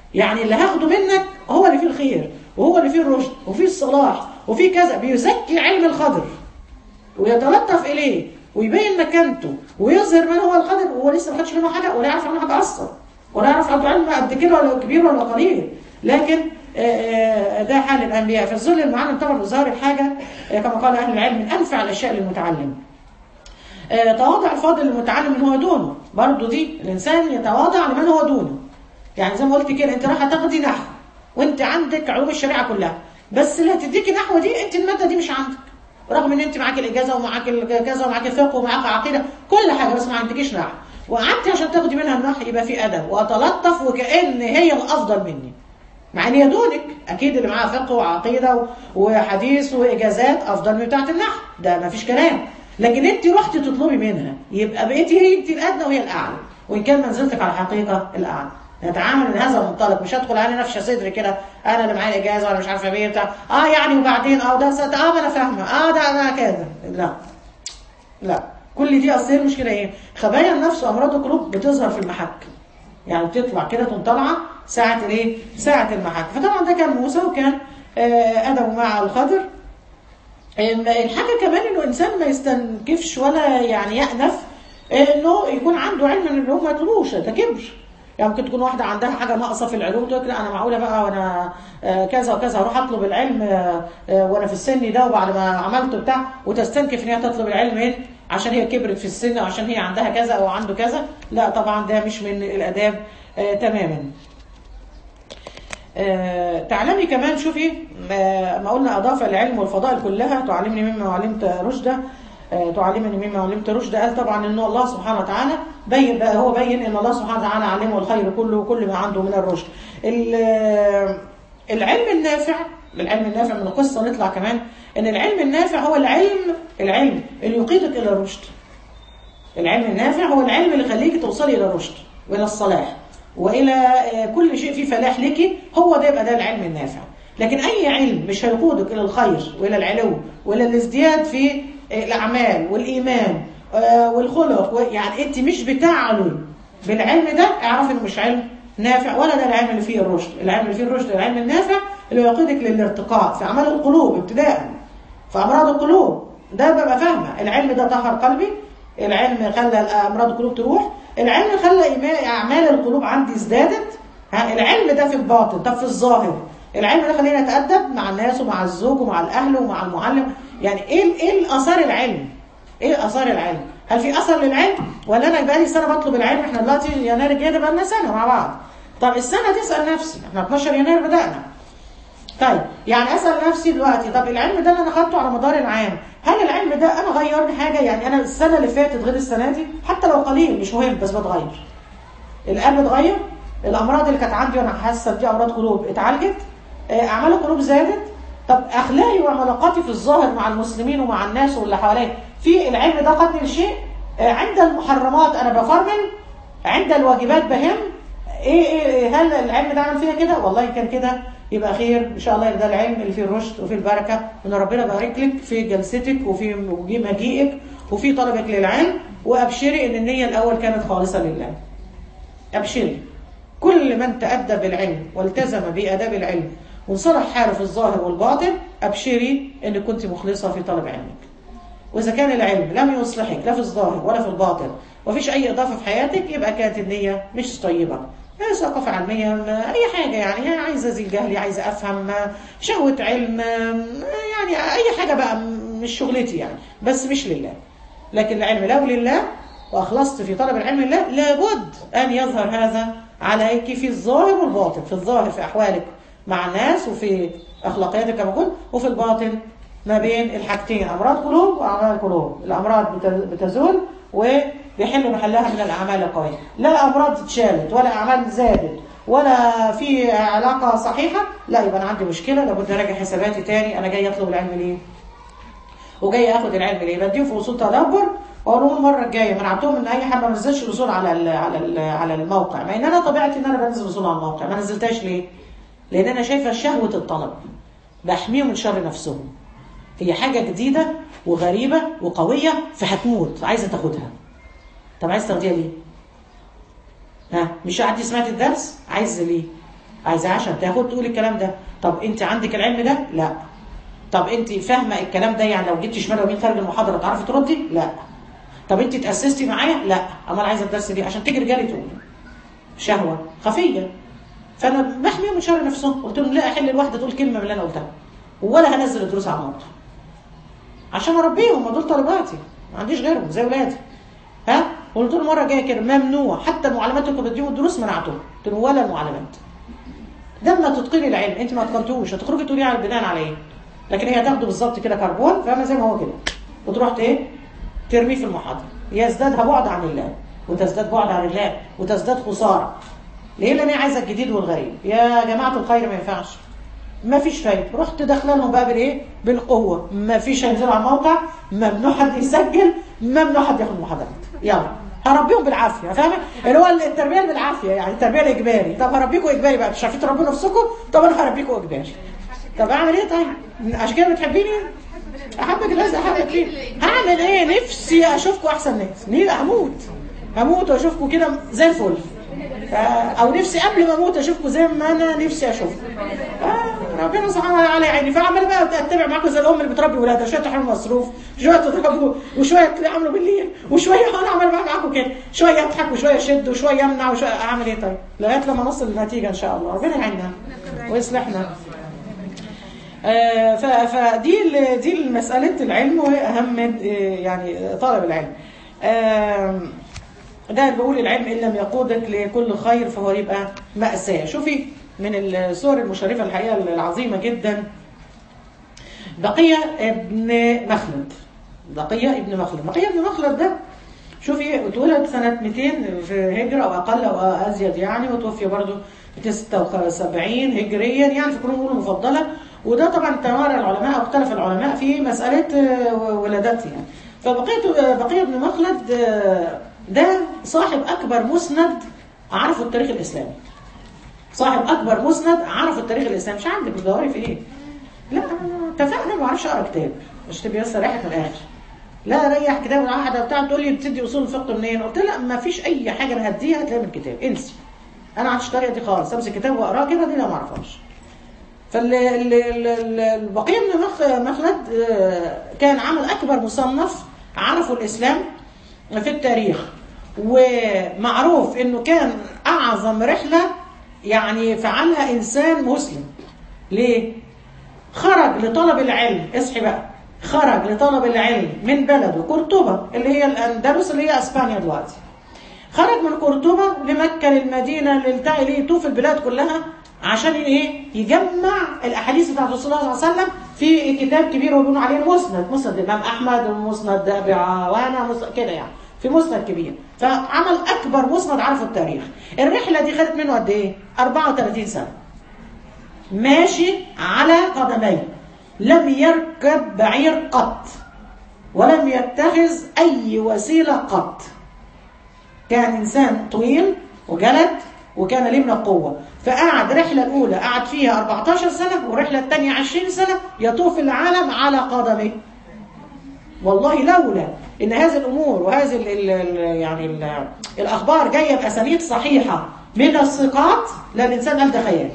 يعني اللي هاخده منك هو اللي فيه الخير وهو اللي فيه الرشد وفيه الصلاح وفيه كذا بيزكي علم الخضر ويتلطف اليه ويبين مكانته ويظهر من هو القدر وهو لسه ما خدش منه حاجه ولا يعرف عنه حاجه اصلا ولا يعرف عنده علم قد كده ولا كبير ولا قليل لكن آه، آه، ده حال الانبياء في ظل المعلم طبعا ظاهر الحاجه آه، كما قال اهل العلم من انفع الاشياء للمتعلم آه، تواضع الفاضل للمتعلم من هو دونه برضه دي الانسان يتواضع لمن هو دونه يعني زي ما قلت كده انت رايحه تاخدي نحو وانت عندك علوم الشريعه كلها بس اللي هتديكي نحو دي انت الماده دي مش عندك رغم ان انت معاك الاجازه ومعاك ال- كذا ومعاك الفقه ومعاك عقيده كل حاجه بس ما عندكيش نحو وقعدتي عشان تاخدي منها النحو يبقى في ادب واتلطف وكان هي الافضل مني مع ان هي دونك اكيد اللي معاها فقه وعقيده و- وحديث واجازات افضل من بتاعه النحو ده ما فيش كلام لكن انت رحتي تطلبي منها يبقى بقيتي هي انت الادنى وهي الاعلى وان كان منزلتك على الحقيقه الاعلى نتعامل من هذا المنطلق مش هدخل على نفس صدري كده انا اللي معايا اجازه ولا مش عارفه ايه بتاع اه يعني وبعدين اه ده ست اه ما انا فاهمه اه ده انا كذا لا لا كل دي اصل هي المشكله ايه خبايا النفس وامراض القلوب بتظهر في المحك يعني بتطلع كده تقوم طالعه ساعه الايه ساعه المحك فطبعا ده كان موسى وكان آه، ادمه مع الخضر آم، الحاجه كمان انه انسان ما يستنكفش ولا يعني يأنف انه يكون عنده علم من اللي هو ما يطلبوش ده كبر يعني ممكن تكون واحده عندها حاجه ناقصه في العلوم تقول لك لا انا معقوله بقى وانا آه، كذا وكذا هروح اطلب العلم آه، آه، وانا في السن ده وبعد ما عملته بتاع وتستنكف ان هي تطلب العلم ايه عشان هي كبرت في السن او عشان هي عندها كذا او عنده كذا لا طبعا ده مش من الاداب آه، تماما آه، تعلمي كمان شوفي آه، ما قلنا أضاف العلم والفضائل كلها تعلمني مما علمت رشدا آه، تعلمني مما علمت رشدا قال طبعا ان الله سبحانه وتعالى بين بقى هو بين ان الله سبحانه وتعالى علمه الخير كله وكل ما عنده من الرشد ال- آه، العلم النافع العلم النافع من القصه نطلع كمان ان العلم النافع هو العلم العلم اللي يقيدك الى الرشد العلم النافع هو العلم اللي يخليك توصلي الى الرشد والى الصلاح والى آه، كل شيء فيه فلاح لك هو ده يبقى ده العلم النافع لكن اي علم مش هيقودك الى الخير والى العلو والى الازدياد في آه، الاعمال والايمان آه، والخلق و- يعني انت مش بتعلو بالعلم ده اعرفي انه مش علم نافع ولا ده العلم اللي فيه الرشد العلم اللي فيه الرشد العلم النافع اللي يقودك للارتقاء في اعمال القلوب ابتداء في امراض القلوب ده ببقى فاهمه العلم ده طهر قلبي العلم خلى امراض القلوب تروح العلم خلى إيما- اعمال القلوب عندي ازدادت ها العلم ده في الباطن طب في الظاهر العلم ده خلينا نتادب مع الناس ومع الزوج ومع الاهل ومع المعلم يعني ايه ايه الاثار العلم ايه اثار العلم هل في اثر للعلم ولا انا بقالي سنه بطلب العلم احنا دلوقتي يناير الجاي بقى لنا سنه مع بعض طب السنه تسال نفسي احنا 12 يناير بدانا طيب يعني اسال نفسي دلوقتي طب العلم ده اللي انا خدته على مدار العام هل العلم ده انا غيرني حاجه يعني انا السنه اللي فاتت غير السنه دي حتى لو قليل مش مهم بس بتغير القلب اتغير الامراض اللي كانت عندي وانا حاسه دي امراض قلوب اتعالجت آه، اعمال القلوب زادت طب اخلاقي وعلاقاتي في الظاهر مع المسلمين ومع الناس واللي حواليا في العلم ده قدني لشيء آه، عند المحرمات انا بفرمل عند الواجبات بهم ايه ايه إيه، هل العلم ده عمل فيها كده والله كان كده يبقى خير ان شاء الله ده العلم اللي فيه الرشد وفيه البركه ان ربنا يبارك لك في جلستك وفي مجيئك وفي طلبك للعلم وابشري ان النيه الاول كانت خالصه لله ابشري كل من تأدب بالعلم والتزم بآداب العلم وانصلح حاله في الظاهر والباطن أبشري أنك كنت مخلصة في طلب علمك وإذا كان العلم لم يصلحك لا في الظاهر ولا في الباطن ومفيش أي إضافة في حياتك يبقى كانت النية مش طيبة هي ثقافة علمية ما- أي حاجة يعني هي عايزة زي الجهل عايزة أفهم شهوة علم يعني أي حاجة بقى مش شغلتي يعني بس مش لله لكن العلم لو لله وأخلصت في طلب العلم لله لابد أن يظهر هذا عليك في الظاهر والباطن في الظاهر في أحوالك مع الناس وفي أخلاقياتك كما قلت وفي الباطن ما بين الحاجتين أمراض قلوب وأعمال قلوب الأمراض بت- بتزول وبيحل محلها من الأعمال القوية لا أمراض اتشالت ولا أعمال زادت ولا في علاقة صحيحة لا يبقى أنا عندي مشكلة لابد أراجع حساباتي تاني أنا جاي أطلب العلم ليه وجاي اخد العلم ليه بديهم في اصول تدبر واقول لهم المره الجايه منعتهم ان اي حد ما نزلش الاصول على ال على ال على الموقع مع ان انا طبيعتي ان انا بنزل الاصول على الموقع ما نزلتهاش ليه؟ لان انا شايفه شهوه الطلب بحميهم من شر نفسهم هي حاجه جديده وغريبه وقويه فهتموت عايزه تاخدها طب عايز تاخديها ليه؟ ها مش قعدتي سمعت الدرس عايز ليه؟ عايزاه عشان تاخد تقول الكلام ده طب انت عندك العلم ده لا طب انت فاهمه الكلام ده يعني لو جبتي شمال ويمين خارج المحاضره تعرفي تردي لا طب انت تاسستي معايا لا امال عايزه الدرس ليه عشان تيجي رجالي تقول شهوه خفيه فانا بحميهم من شر نفسهم قلت لهم لا احل الواحده تقول كلمه من اللي انا قلتها ولا هنزل الدروس على الموقع عشان اربيهم ما دول طالباتي ما عنديش غيرهم زي ولادي ها قلت له مره جايه كده ممنوع حتى المعلمات اللي كنت بديهم الدروس منعتهم قلت له ولا المعلمات ده لما تتقني العلم انت ما اتقنتوش هتخرجي تقولي على البناء على ايه لكن هي تاخده بالظبط كده كربون فاهمه زي ما هو كده وتروح ايه ترميه في المحاضره يزدادها بعد عن الله وتزداد بعد عن الله وتزداد خساره ليه لان هي عايزه الجديد والغريب يا جماعه الخير ما ينفعش ما فيش فايده رحت داخله لهم بقى بالايه بالقوه ما فيش هينزلوا على الموقع ممنوع حد يسجل ممنوع حد ياخد محاضرات يلا هربيهم بالعافيه فاهمه اللي هو التربيه بالعافيه يعني التربيه الاجباري طب هربيكم اجباري بقى مش عارفين تربوا نفسكم طب انا هربيكم اجباري طب اعمل ايه طيب عشان كده بتحبيني احبك لازم احبك فيه هعمل ايه نفسي اشوفكم احسن ناس نيل هموت هموت واشوفكم كده زي الفل او نفسي قبل ما اموت اشوفكم زي ما انا نفسي اشوفكم ربنا سبحانه وتعالى عيني فعمال بقى اتبع معاكم زي الام اللي بتربي ولادها شويه تحرموا مصروف شويه تضربوا وشويه تعملوا بالليل وشويه انا عمال بقى معاكم كده شويه اضحك وشويه اشد وشويه امنع وشويه اعمل ايه طيب لغايه لما نوصل للنتيجه ان شاء الله ربنا يعيننا ويصلحنا آه فدي دي مساله العلم وهي اهم يعني طلب العلم آه ده بقول العلم إن لم يقودك لكل خير فهو يبقى مأساة شوفي من الصور المشرفة الحقيقة العظيمة جدا بقية ابن مخلد بقية ابن مخلد بقية ابن مخلد ده شوفي اتولد سنة 200 في هجرة أو أقل أو أزيد يعني وتوفي برضه 76 هجريا يعني في القرون المفضلة وده طبعا توارى العلماء أو اختلف العلماء في مسألة ولادته يعني فبقية بقية ابن مخلد ده صاحب أكبر مسند عرفه التاريخ الإسلامي صاحب أكبر مسند عرفه التاريخ الإسلامي مش عندك بتدوري في إيه لا اتفقنا ما بعرفش أقرأ كتاب مش تبقى بس ريحة من الآخر لا ريح كتاب العهد بتاع تقول لي بتدي أصول الفقه منين قلت لا ما فيش أي حاجة أنا هديها هتلاقيها من الكتاب انسي أنا عادش الطريقة دي خالص أمسك كتاب وأقراه كده دي لا ما أعرفهاش فالبقية بن مخلد كان عمل أكبر مصنف عرفوا الإسلام في التاريخ ومعروف انه كان اعظم رحلة يعني فعلها انسان مسلم ليه خرج لطلب العلم اصحي بقى خرج لطلب العلم من بلده قرطبة اللي هي الاندلس اللي هي اسبانيا دلوقتي خرج من قرطبة لمكة للمدينة للتعي ليه يطوف البلاد كلها عشان ايه يجمع الاحاديث بتاعت رسول الله صلى الله عليه وسلم في كتاب كبير وبيقولوا عليه المسند مسند الامام احمد ومسند ابي عوانه كده يعني في مسند كبير فعمل اكبر مسند عرفه التاريخ الرحله دي خدت منه قد ايه 34 سنه ماشي على قدميه لم يركب بعير قط ولم يتخذ اي وسيله قط كان انسان طويل وجلد وكان ليه من القوه فقعد الرحله الاولى قعد فيها 14 سنه والرحله الثانيه 20 سنه يطوف العالم على قدميه والله لولا ان هذه الامور وهذه ال ال يعني ال الاخبار جايه باسانيد صحيحه من الثقات لا الانسان قال ده خيال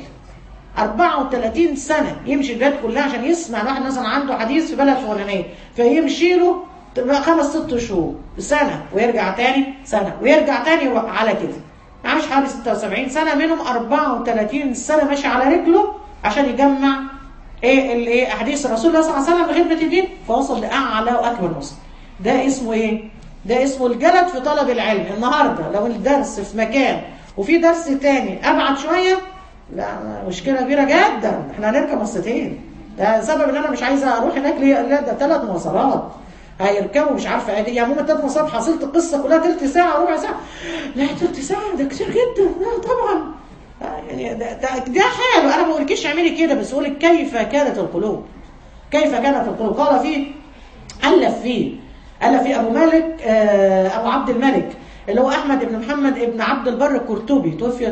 34 سنه يمشي البلاد كلها عشان يسمع واحد مثلا عنده حديث في بلد فلانيه فيمشي له خمس ست شهور سنه ويرجع تاني سنه ويرجع تاني على كده عايش حوالي 76 سنه منهم 34 سنه ماشي على رجله عشان يجمع ايه الايه احاديث رسول الله صلى الله عليه وسلم لخدمه الدين فوصل لاعلى واكبر مسلم ده اسمه ايه ده اسمه الجلد في طلب العلم النهارده لو الدرس في مكان وفي درس تاني ابعد شويه لا مشكله كبيره جدا احنا هنركب مصتين ده سبب ان انا مش عايزه اروح هناك ليه لا ده ثلاث مواصلات هيركبوا مش عارفه ايه يعني هم ثلاث مواصلات حصلت القصه كلها ثلث ساعه ربع ساعه لا ثلث ساعه ده كتير جدا لا طبعا يعني ده, ده, ده حال انا ما بقولكيش اعملي كده بس بقولك كيف كانت القلوب كيف كانت القلوب قال فيه الف فيه الف فيه ابو مالك ابو عبد الملك اللي هو احمد بن محمد بن عبد البر القرطبي توفي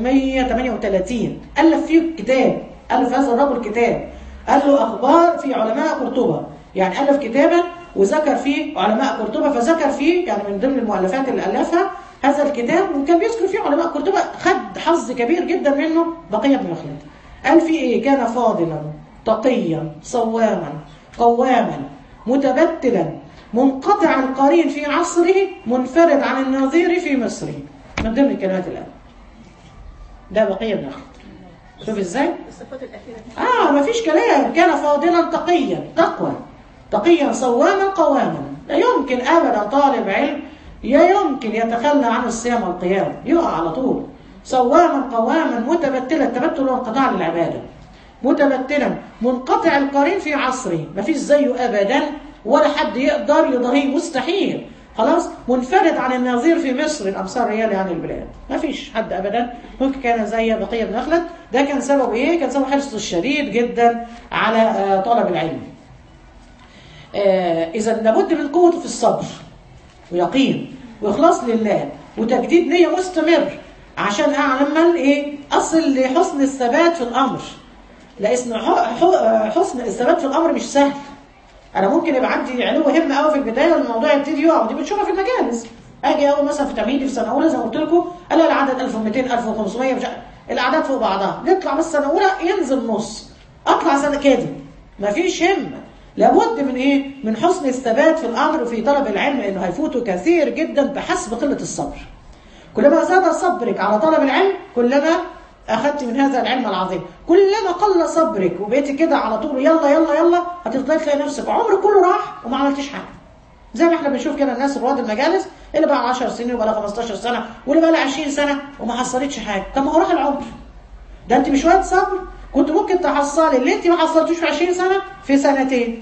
338 الف فيه كتاب الف هذا الرجل كتاب قال له اخبار في علماء قرطبه يعني الف كتابا وذكر فيه علماء قرطبه فذكر فيه يعني من ضمن المؤلفات اللي الفها هذا الكتاب وكان بيذكر فيه علماء قرطبة خد حظ كبير جدا منه بقية بن مخلد قال في ايه كان فاضلا تقيا صواما قواما متبتلا منقطع القرين في عصره منفرد عن النظير في مصره من ضمن الكلمات الآن ده بقية بن مخلد شوف ازاي الصفات الأخيرة دي اه ما فيش كلام كان فاضلا تقيا تقوى تقيا صواما قواما لا يمكن ابدا طالب علم لا يمكن يتخلى عن الصيام والقيام يقع على طول صواما قواما متبتلا التبتل هو انقطاع للعباده متبتلا منقطع القرين في عصره ما فيش زيه ابدا ولا حد يقدر يضاهيه مستحيل خلاص منفرد عن النظير في مصر الامصار ريالي عن البلاد ما فيش حد ابدا ممكن كان زي بقيه بن مخلد ده كان سببه ايه كان سببه حرصه الشديد جدا على آه، طلب العلم آه، اذا لابد من قوه في الصبر ويقين واخلاص لله وتجديد نيه مستمر عشان اعمل ايه اصل لحسن الثبات في الامر لان ح- ح- حسن الثبات في الامر مش سهل انا ممكن يبقى عندي علو همه قوي في البدايه والموضوع يبتدي يقع ودي بنشوفها في المجالس اجي اول مثلا في تمهيدي في سنه اولى زي ما قلت لكم الاقي العدد 1200 1500 مش عارف- الاعداد فوق بعضها نطلع من السنه الاولى ينزل نص اطلع سنه كده مفيش همه لابد من ايه من حسن الثبات في الامر وفي طلب العلم انه هيفوته كثير جدا بحسب قله الصبر كلما زاد صبرك على طلب العلم كلما أخذت من هذا العلم العظيم كلما قل صبرك وبقيت كده على طول يلا يلا يلا هتفضل تلاقي نفسك عمرك كله راح وما عملتش حاجة زي ما احنا بنشوف كده الناس رواد المجالس اللي بقى 10 سنين وبقى 15 سنة واللي بقى 20 سنة وما حصلتش حاجة طب ما هو راح العمر ده انت بشوية صبر كنت ممكن تحصلي اللي انت ما حصلتوش في 20 سنة في سنتين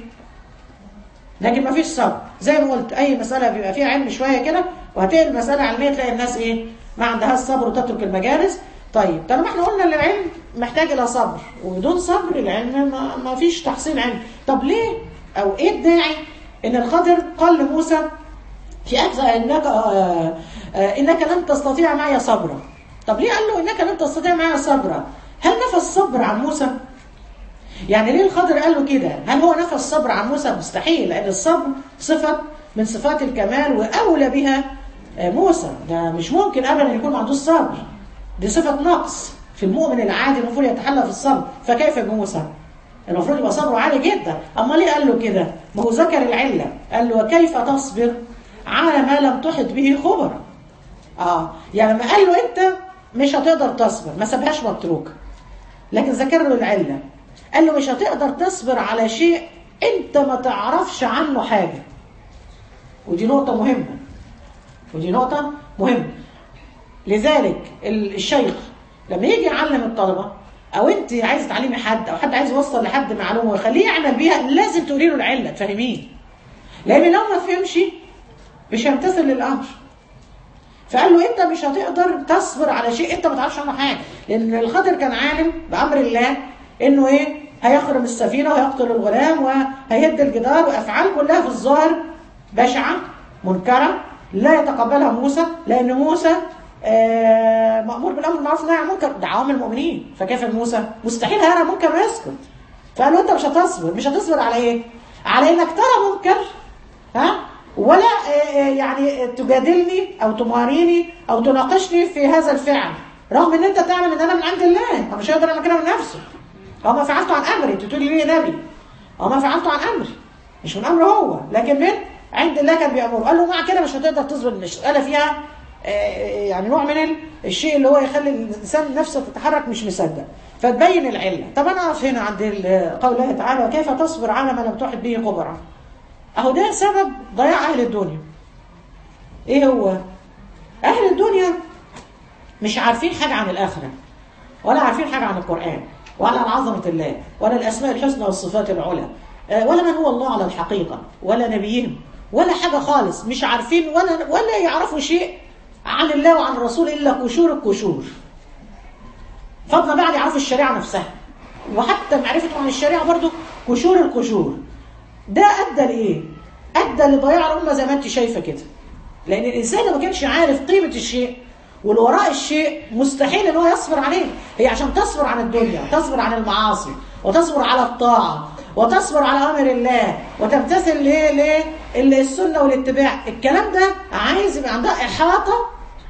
لكن ما فيش صبر زي ما قلت اي مساله بيبقى فيها علم شويه كده وهتلاقي المساله علميه تلاقي الناس ايه ما عندهاش صبر وتترك المجالس طيب طالما احنا قلنا ان العلم محتاج الى صبر وبدون صبر العلم ما, ما فيش تحصيل علم طب ليه او ايه الداعي ان الخضر قال لموسى في أجزاء انك آه آه انك لن تستطيع معي صبرا طب ليه قال له انك لن تستطيع معي صبرا هل نفى الصبر عن موسى يعني ليه الخضر قال له كده هل هو نفى الصبر عن موسى مستحيل لان الصبر صفه من صفات الكمال واولى بها آه، موسى ده مش ممكن ابدا يكون ما عندوش صبر دي صفه نقص في المؤمن العادي المفروض يتحلى في الصبر فكيف بموسى المفروض يبقى صبره عالي جدا اما ليه قال له كده ما هو ذكر العله قال له وكيف تصبر على ما لم تحط به خبرا اه يعني لما قال له انت مش هتقدر تصبر ما سابهاش متروكه لكن ذكر له العله قال له مش هتقدر تصبر على شيء انت ما تعرفش عنه حاجه ودي نقطه مهمه ودي نقطه مهمه لذلك ال- الشيخ لما يجي يعلم الطلبه او انت عايز تعلمي حد او حد عايز يوصل لحد معلومه ويخليه يعمل بيها لازم تقولي له العله تفهميه لان لو ما فهمش مش هيمتثل للامر فقال له انت مش هتقدر تصبر على شيء انت ما تعرفش عنه حاجه لان الخضر كان عالم بامر الله انه ايه هيخرم السفينه وهيقتل الغلام وهيهد الجدار وافعال كلها في الظاهر بشعه منكره لا يتقبلها موسى لان موسى آه مامور بالامر بالمعروف والنهي عن المنكر ده عوام المؤمنين فكيف موسى مستحيل هيرى المنكر ويسكت فقال له انت مش هتصبر مش هتصبر على ايه على انك ترى منكر ها ولا آه، آه، يعني تجادلني او تماريني او تناقشني في هذا الفعل رغم ان انت تعلم ان انا من عند الله هو مش هيقدر يعمل كده من نفسه هو ما فعلته عن امري انت تقولي ليه نبي هو ما فعلته عن امري مش من امره هو لكن من عند الله كان بيامره قال له مع كده مش هتقدر تصبر المساله فيها آه، يعني نوع من ال- الشيء اللي هو يخلي الانسان نفسه تتحرك مش مصدق فتبين العله طب انا اقف هنا عند ال- قول الله تعالى وكيف تصبر على ما لم تحط به خبرا اهو ده سبب ضياع اهل الدنيا ايه هو اهل الدنيا مش عارفين حاجه عن الاخره ولا عارفين حاجه عن القران ولا عن عظمه الله ولا الاسماء الحسنى والصفات العلى آه، ولا من هو الله على الحقيقه ولا نبيهم ولا حاجه خالص مش عارفين ولا ولا يعرفوا شيء عن الله وعن الرسول الا قشور القشور فضلا بعد يعرفوا الشريعه نفسها وحتى معرفتهم عن الشريعه برضو قشور القشور ده ادى لايه؟ ادى لضياع الامه زي ما انت شايفه كده. لان الانسان لو ما كانش عارف قيمه الشيء واللي وراء الشيء مستحيل ان هو يصبر عليه، هي عشان تصبر عن الدنيا، تصبر عن المعاصي، وتصبر على الطاعه، وتصبر على امر الله، وتمتثل ليه ليه السنه والاتباع، الكلام ده عايز يبقى عندها احاطه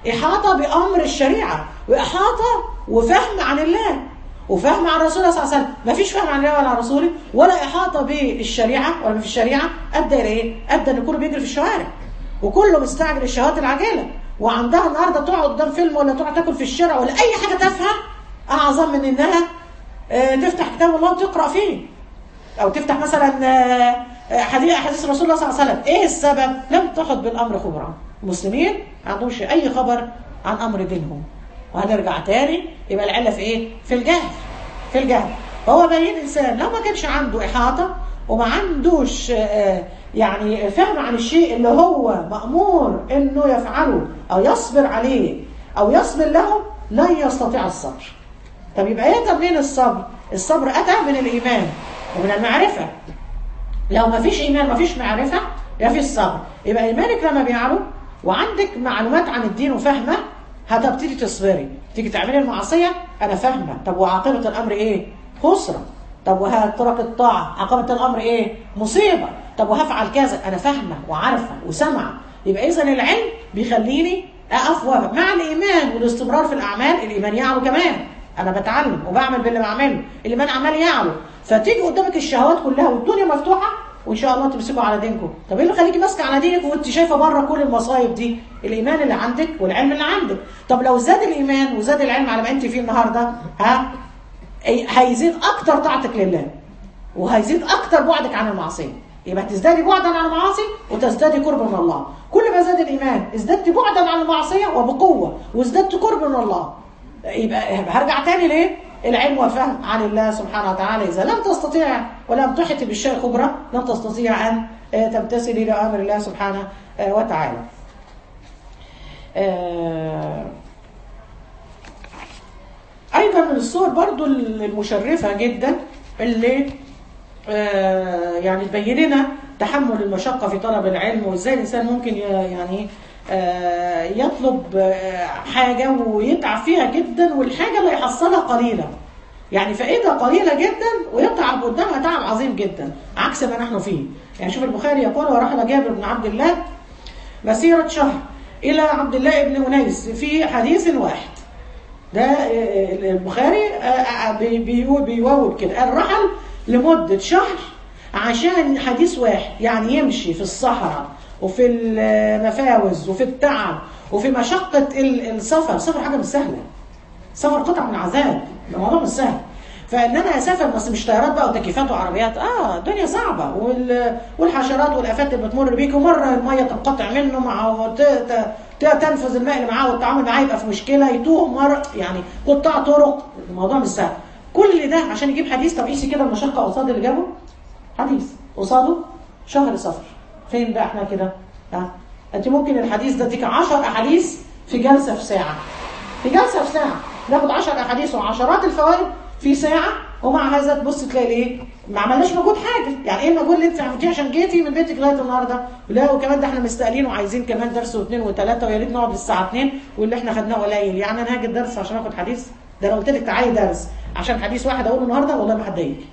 إحاطة بأمر الشريعة وإحاطة وفهم عن الله وفهم عن رسول الله صلى الله عليه وسلم ما فيش فهم عن الله ولا عن رسوله ولا إحاطة بالشريعة ولا في الشريعة أدى إلى إيه؟ أدى إن كله بيجري في الشوارع وكله مستعجل الشهوات العاجلة وعندها النهارده تقعد قدام فيلم ولا تقعد تاكل في الشارع ولا أي حاجة تافهة أعظم من إنها آه، تفتح كتاب الله وتقرأ فيه أو تفتح مثلا آه، آه، حديث أحاديث رسول الله صلى الله عليه وسلم إيه السبب؟ لم تأخذ بالأمر خبرا المسلمين ما عندهمش أي خبر عن أمر دينهم وهنرجع تاني يبقى العلة في إيه؟ في الجهل في الجهل فهو بين إنسان لو ما كانش عنده إحاطة وما عندوش آه، يعني فهم عن الشيء اللي هو مأمور إنه يفعله أو يصبر عليه أو يصبر له لن يستطيع الصبر طب يبقى ايه منين الصبر الصبر اتى من الايمان ومن المعرفه لو ما فيش ايمان ما فيش معرفه يبقى في الصبر يبقى ايمانك لما بيعلو وعندك معلومات عن الدين وفاهمه هتبتدي تصبري تيجي تعملي المعصيه انا فاهمه طب وعاقبه الامر ايه خسره طب وهترك الطاعه عاقبه الامر ايه مصيبه طب وهفعل كذا انا فاهمه وعارفه وسامعه يبقى اذا العلم بيخليني اقف واقف مع الايمان والاستمرار في الاعمال الايمان يعلو كمان انا بتعلم وبعمل باللي بعمله الايمان عمال يعلو فتيجي قدامك الشهوات كلها والدنيا مفتوحه وان شاء الله تمسكوا على دينكم طب ايه اللي خليكي ماسكه على دينك وانت شايفه بره كل المصايب دي الايمان اللي عندك والعلم اللي عندك طب لو زاد الايمان وزاد العلم على ما انت فيه النهارده ها أي- هيزيد اكتر طاعتك لله وهيزيد اكتر بعدك عن المعصيه يبقى تزدادي بعدا عن المعاصي وتزدادي قربا من الله كل ما زاد الايمان ازددت بعدا عن المعصيه وبقوه وازددت قربا من الله يبقى هرجع تاني ليه العلم والفهم عن الله سبحانه وتعالى اذا لم تستطيع ولم تحط بالشيء خبره لن تستطيع ان آه، تمتثلي لامر الله سبحانه آه، وتعالى آه، ايضا من الصور برضو المشرفه جدا اللي آه، يعني تبين لنا تحمل المشقه في طلب العلم وازاي الانسان ممكن ي- يعني آه، يطلب آه، حاجه ويتعب فيها جدا والحاجه اللي يحصلها قليله يعني فائده قليله جدا ويتعب قدامها تعب عظيم جدا عكس ما نحن فيه يعني شوف البخاري يقول ورحل جابر بن عبد الله مسيره شهر الى عبد الله بن انيس في حديث واحد ده آه، البخاري آه، آه، بي- بيقول بيوول كده قال رحل لمدة شهر عشان حديث واحد يعني يمشي في الصحراء وفي المفاوز وفي التعب وفي مشقة ال- السفر السفر حاجة مش سهلة سفر قطع من عذاب ده موضوع مش سهل فان انا اسافر بس مش طيارات بقى وتكييفات وعربيات اه الدنيا صعبه وال... والحشرات والافات اللي بتمر بيك ومره الميه تنقطع منه مع ت... ت... ت- تنفذ الماء اللي معاه والتعامل معاه يبقى في مشكله يتوه مره يعني قطاع طرق الموضوع مش سهل كل ده عشان يجيب حديث طب قيسي كده المشقه قصاد اللي جابه حديث قصاده شهر سفر فين بقى احنا كده ها انت ممكن الحديث ده اديك 10 احاديث في جلسه في ساعه في جلسه في ساعه ناخد 10 احاديث وعشرات الفوائد في ساعه ومع هذا تبص تلاقي ايه ما عملناش مجهود حاجه يعني ايه المجهود اللي انت عملتيه عشان جيتي من بيتك لغايه النهارده لا وكمان ده احنا مستقلين وعايزين كمان درس واثنين وثلاثه ويا ريت نقعد للساعه 2 واللي احنا خدناه قليل يعني انا هاجي الدرس عشان اخد حديث ده انا قلت لك تعالي درس عشان حديث واحد اقوله النهارده والله ما حد هيجي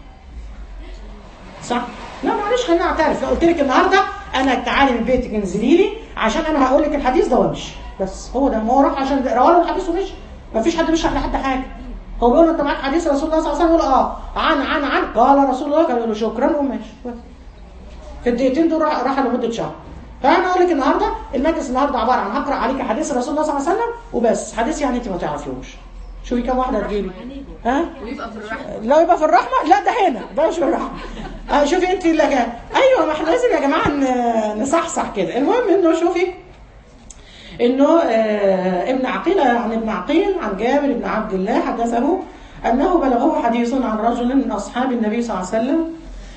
صح لا معلش خلينا نعترف لو قلت لك النهارده انا تعالي من بيتك انزلي لي عشان انا هقول لك الحديث ده وامشي بس هو ده ما هو راح عشان روى له الحديث ومشي ما فيش حد بيشرح لحد حاجه هو بيقول له انت معاك حديث رسول الله صلى الله عليه وسلم يقول اه عن عن عن قال رسول الله قال له شكرا وماشي بس. في الدقيقتين دول راح راح لمده شهر فانا اقول لك النهارده المجلس النهارده عباره عن هقرا عليك حديث رسول الله صلى الله عليه وسلم وبس حديث يعني انت ما تعرفيهوش شوفي كم واحده تجيلي ها ويبقى في الرحمة لو يبقى في الرحمه لا ده هنا ده مش في الرحمه آه شوفي انت اللي جا- ايوه ما احنا لازم يا جماعه ن- نصحصح كده المهم انه شوفي انه آه ابن عقيل عن ابن عقيل عن جابر بن عبد الله حدثه انه بلغه حديث عن رجل من اصحاب النبي صلى الله عليه وسلم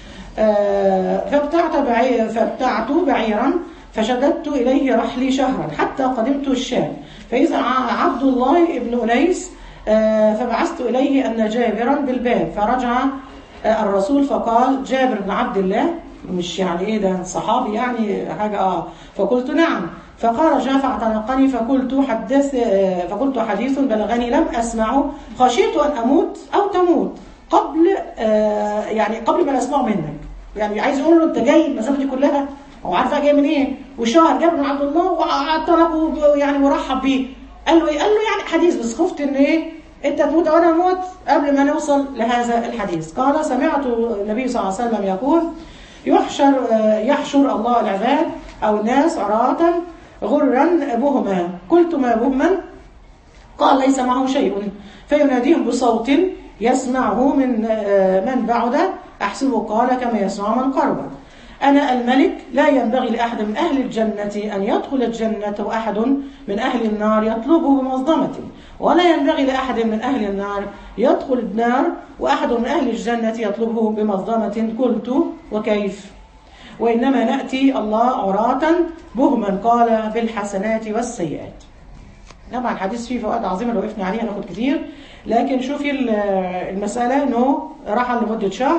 آه، فابتعت بعي... فابتعت بعيرا فشددت إليه رحلي شهرا حتى قدمت الشام فإذا ع- عبد الله بن أنيس آه، فبعثت إليه أن جابرا بالباب فرجع آه، الرسول فقال جابر بن عبد الله مش يعني ايه ده صحابي يعني حاجة اه فقلت نعم فخرج فاعتنقني فقلت حدث آه، فقلت حديث بلغني لم أسمعه خشيت أن أموت أو تموت قبل آه يعني قبل ما اسمعه منك يعني عايز يقول له انت جاي المسافه دي كلها هو عارفه جاي من ايه وشهر جاب من عبد الله واعتنقه يعني ورحب بيه قال له ايه قال له يعني حديث بس خفت ان ايه انت تموت وانا اموت قبل ما نوصل لهذا الحديث قال سمعت النبي صلى الله عليه وسلم يقول يحشر يحشر الله العباد او الناس عراة غرا بهما قلت ما بهما قال ليس معه شيء فيناديهم بصوت يسمعه من من بعد احسبه قال كما يسمع من قرب أنا الملك لا ينبغي لأحد من أهل الجنة أن يدخل الجنة وأحد من أهل النار يطلبه بمظلمة ولا ينبغي لأحد من أهل النار يدخل النار وأحد من أهل الجنة يطلبه بمظلمة قلت وكيف وإنما نأتي الله عراة بهما قال بالحسنات والسيئات طبعا الحديث فيه فوائد عظيمة لو وقفنا عليها ناخد كتير لكن شوفي المسألة أنه رحل لمدة شهر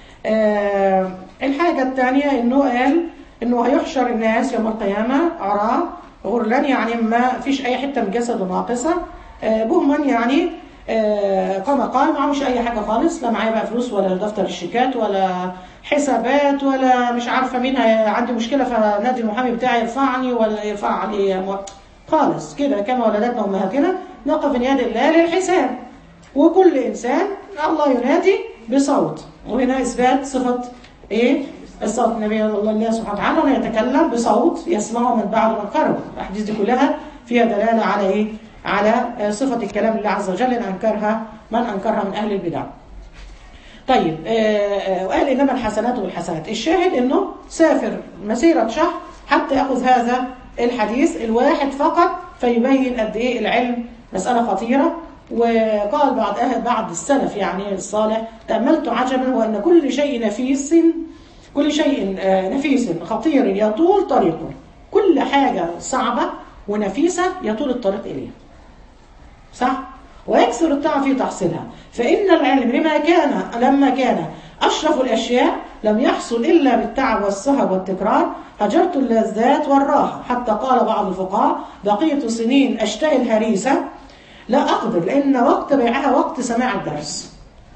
آه الحاجة الثانية انه قال انه هيحشر الناس يوم القيامة عراء غرلا يعني ما فيش اي حتة من جسده ناقصة آه بهما يعني آه كما قال معهوش اي حاجة خالص لا معايا بقى فلوس ولا دفتر الشيكات ولا حسابات ولا مش عارفة مين عندي مشكلة فنادي المحامي بتاعي يرفعني ولا يرفع علي خالص كده كما ولدتنا امهاتنا نقف من يد الله للحساب وكل انسان الله ينادي بصوت وهنا اثبات صفه ايه الصوت النبي الله سبحانه وتعالى انه يتكلم بصوت يسمعه من بعد من قرب الاحاديث دي كلها فيها دلاله على ايه على صفه الكلام لله عز وجل ان انكرها من انكرها من اهل البدع طيب آه وقال انما الحسنات والحسنات الشاهد انه سافر مسيره شهر حتى ياخذ هذا الحديث الواحد فقط فيبين قد ايه العلم مساله خطيره وقال بعض أهل بعض السلف يعني الصالح تأملت عجبا وأن كل شيء نفيس كل شيء نفيس خطير يطول طريقه كل حاجة صعبة ونفيسة يطول الطريق إليها صح؟ ويكثر التعب في تحصيلها فإن العلم لما كان لما كان أشرف الأشياء لم يحصل إلا بالتعب والسهر والتكرار هجرت اللذات والراحة حتى قال بعض الفقهاء بقيت سنين أشتهي الهريسة لا أقدر لأن وقت بيعها وقت سماع الدرس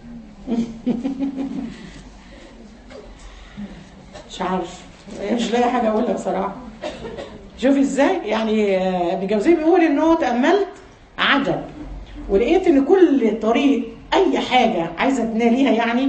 مش عارف مش لاقي حاجة أقولها بصراحة شوفي إزاي يعني ابن جوزي بيقول إنه تأملت عجب ولقيت إن كل طريق أي حاجة عايزة تناليها يعني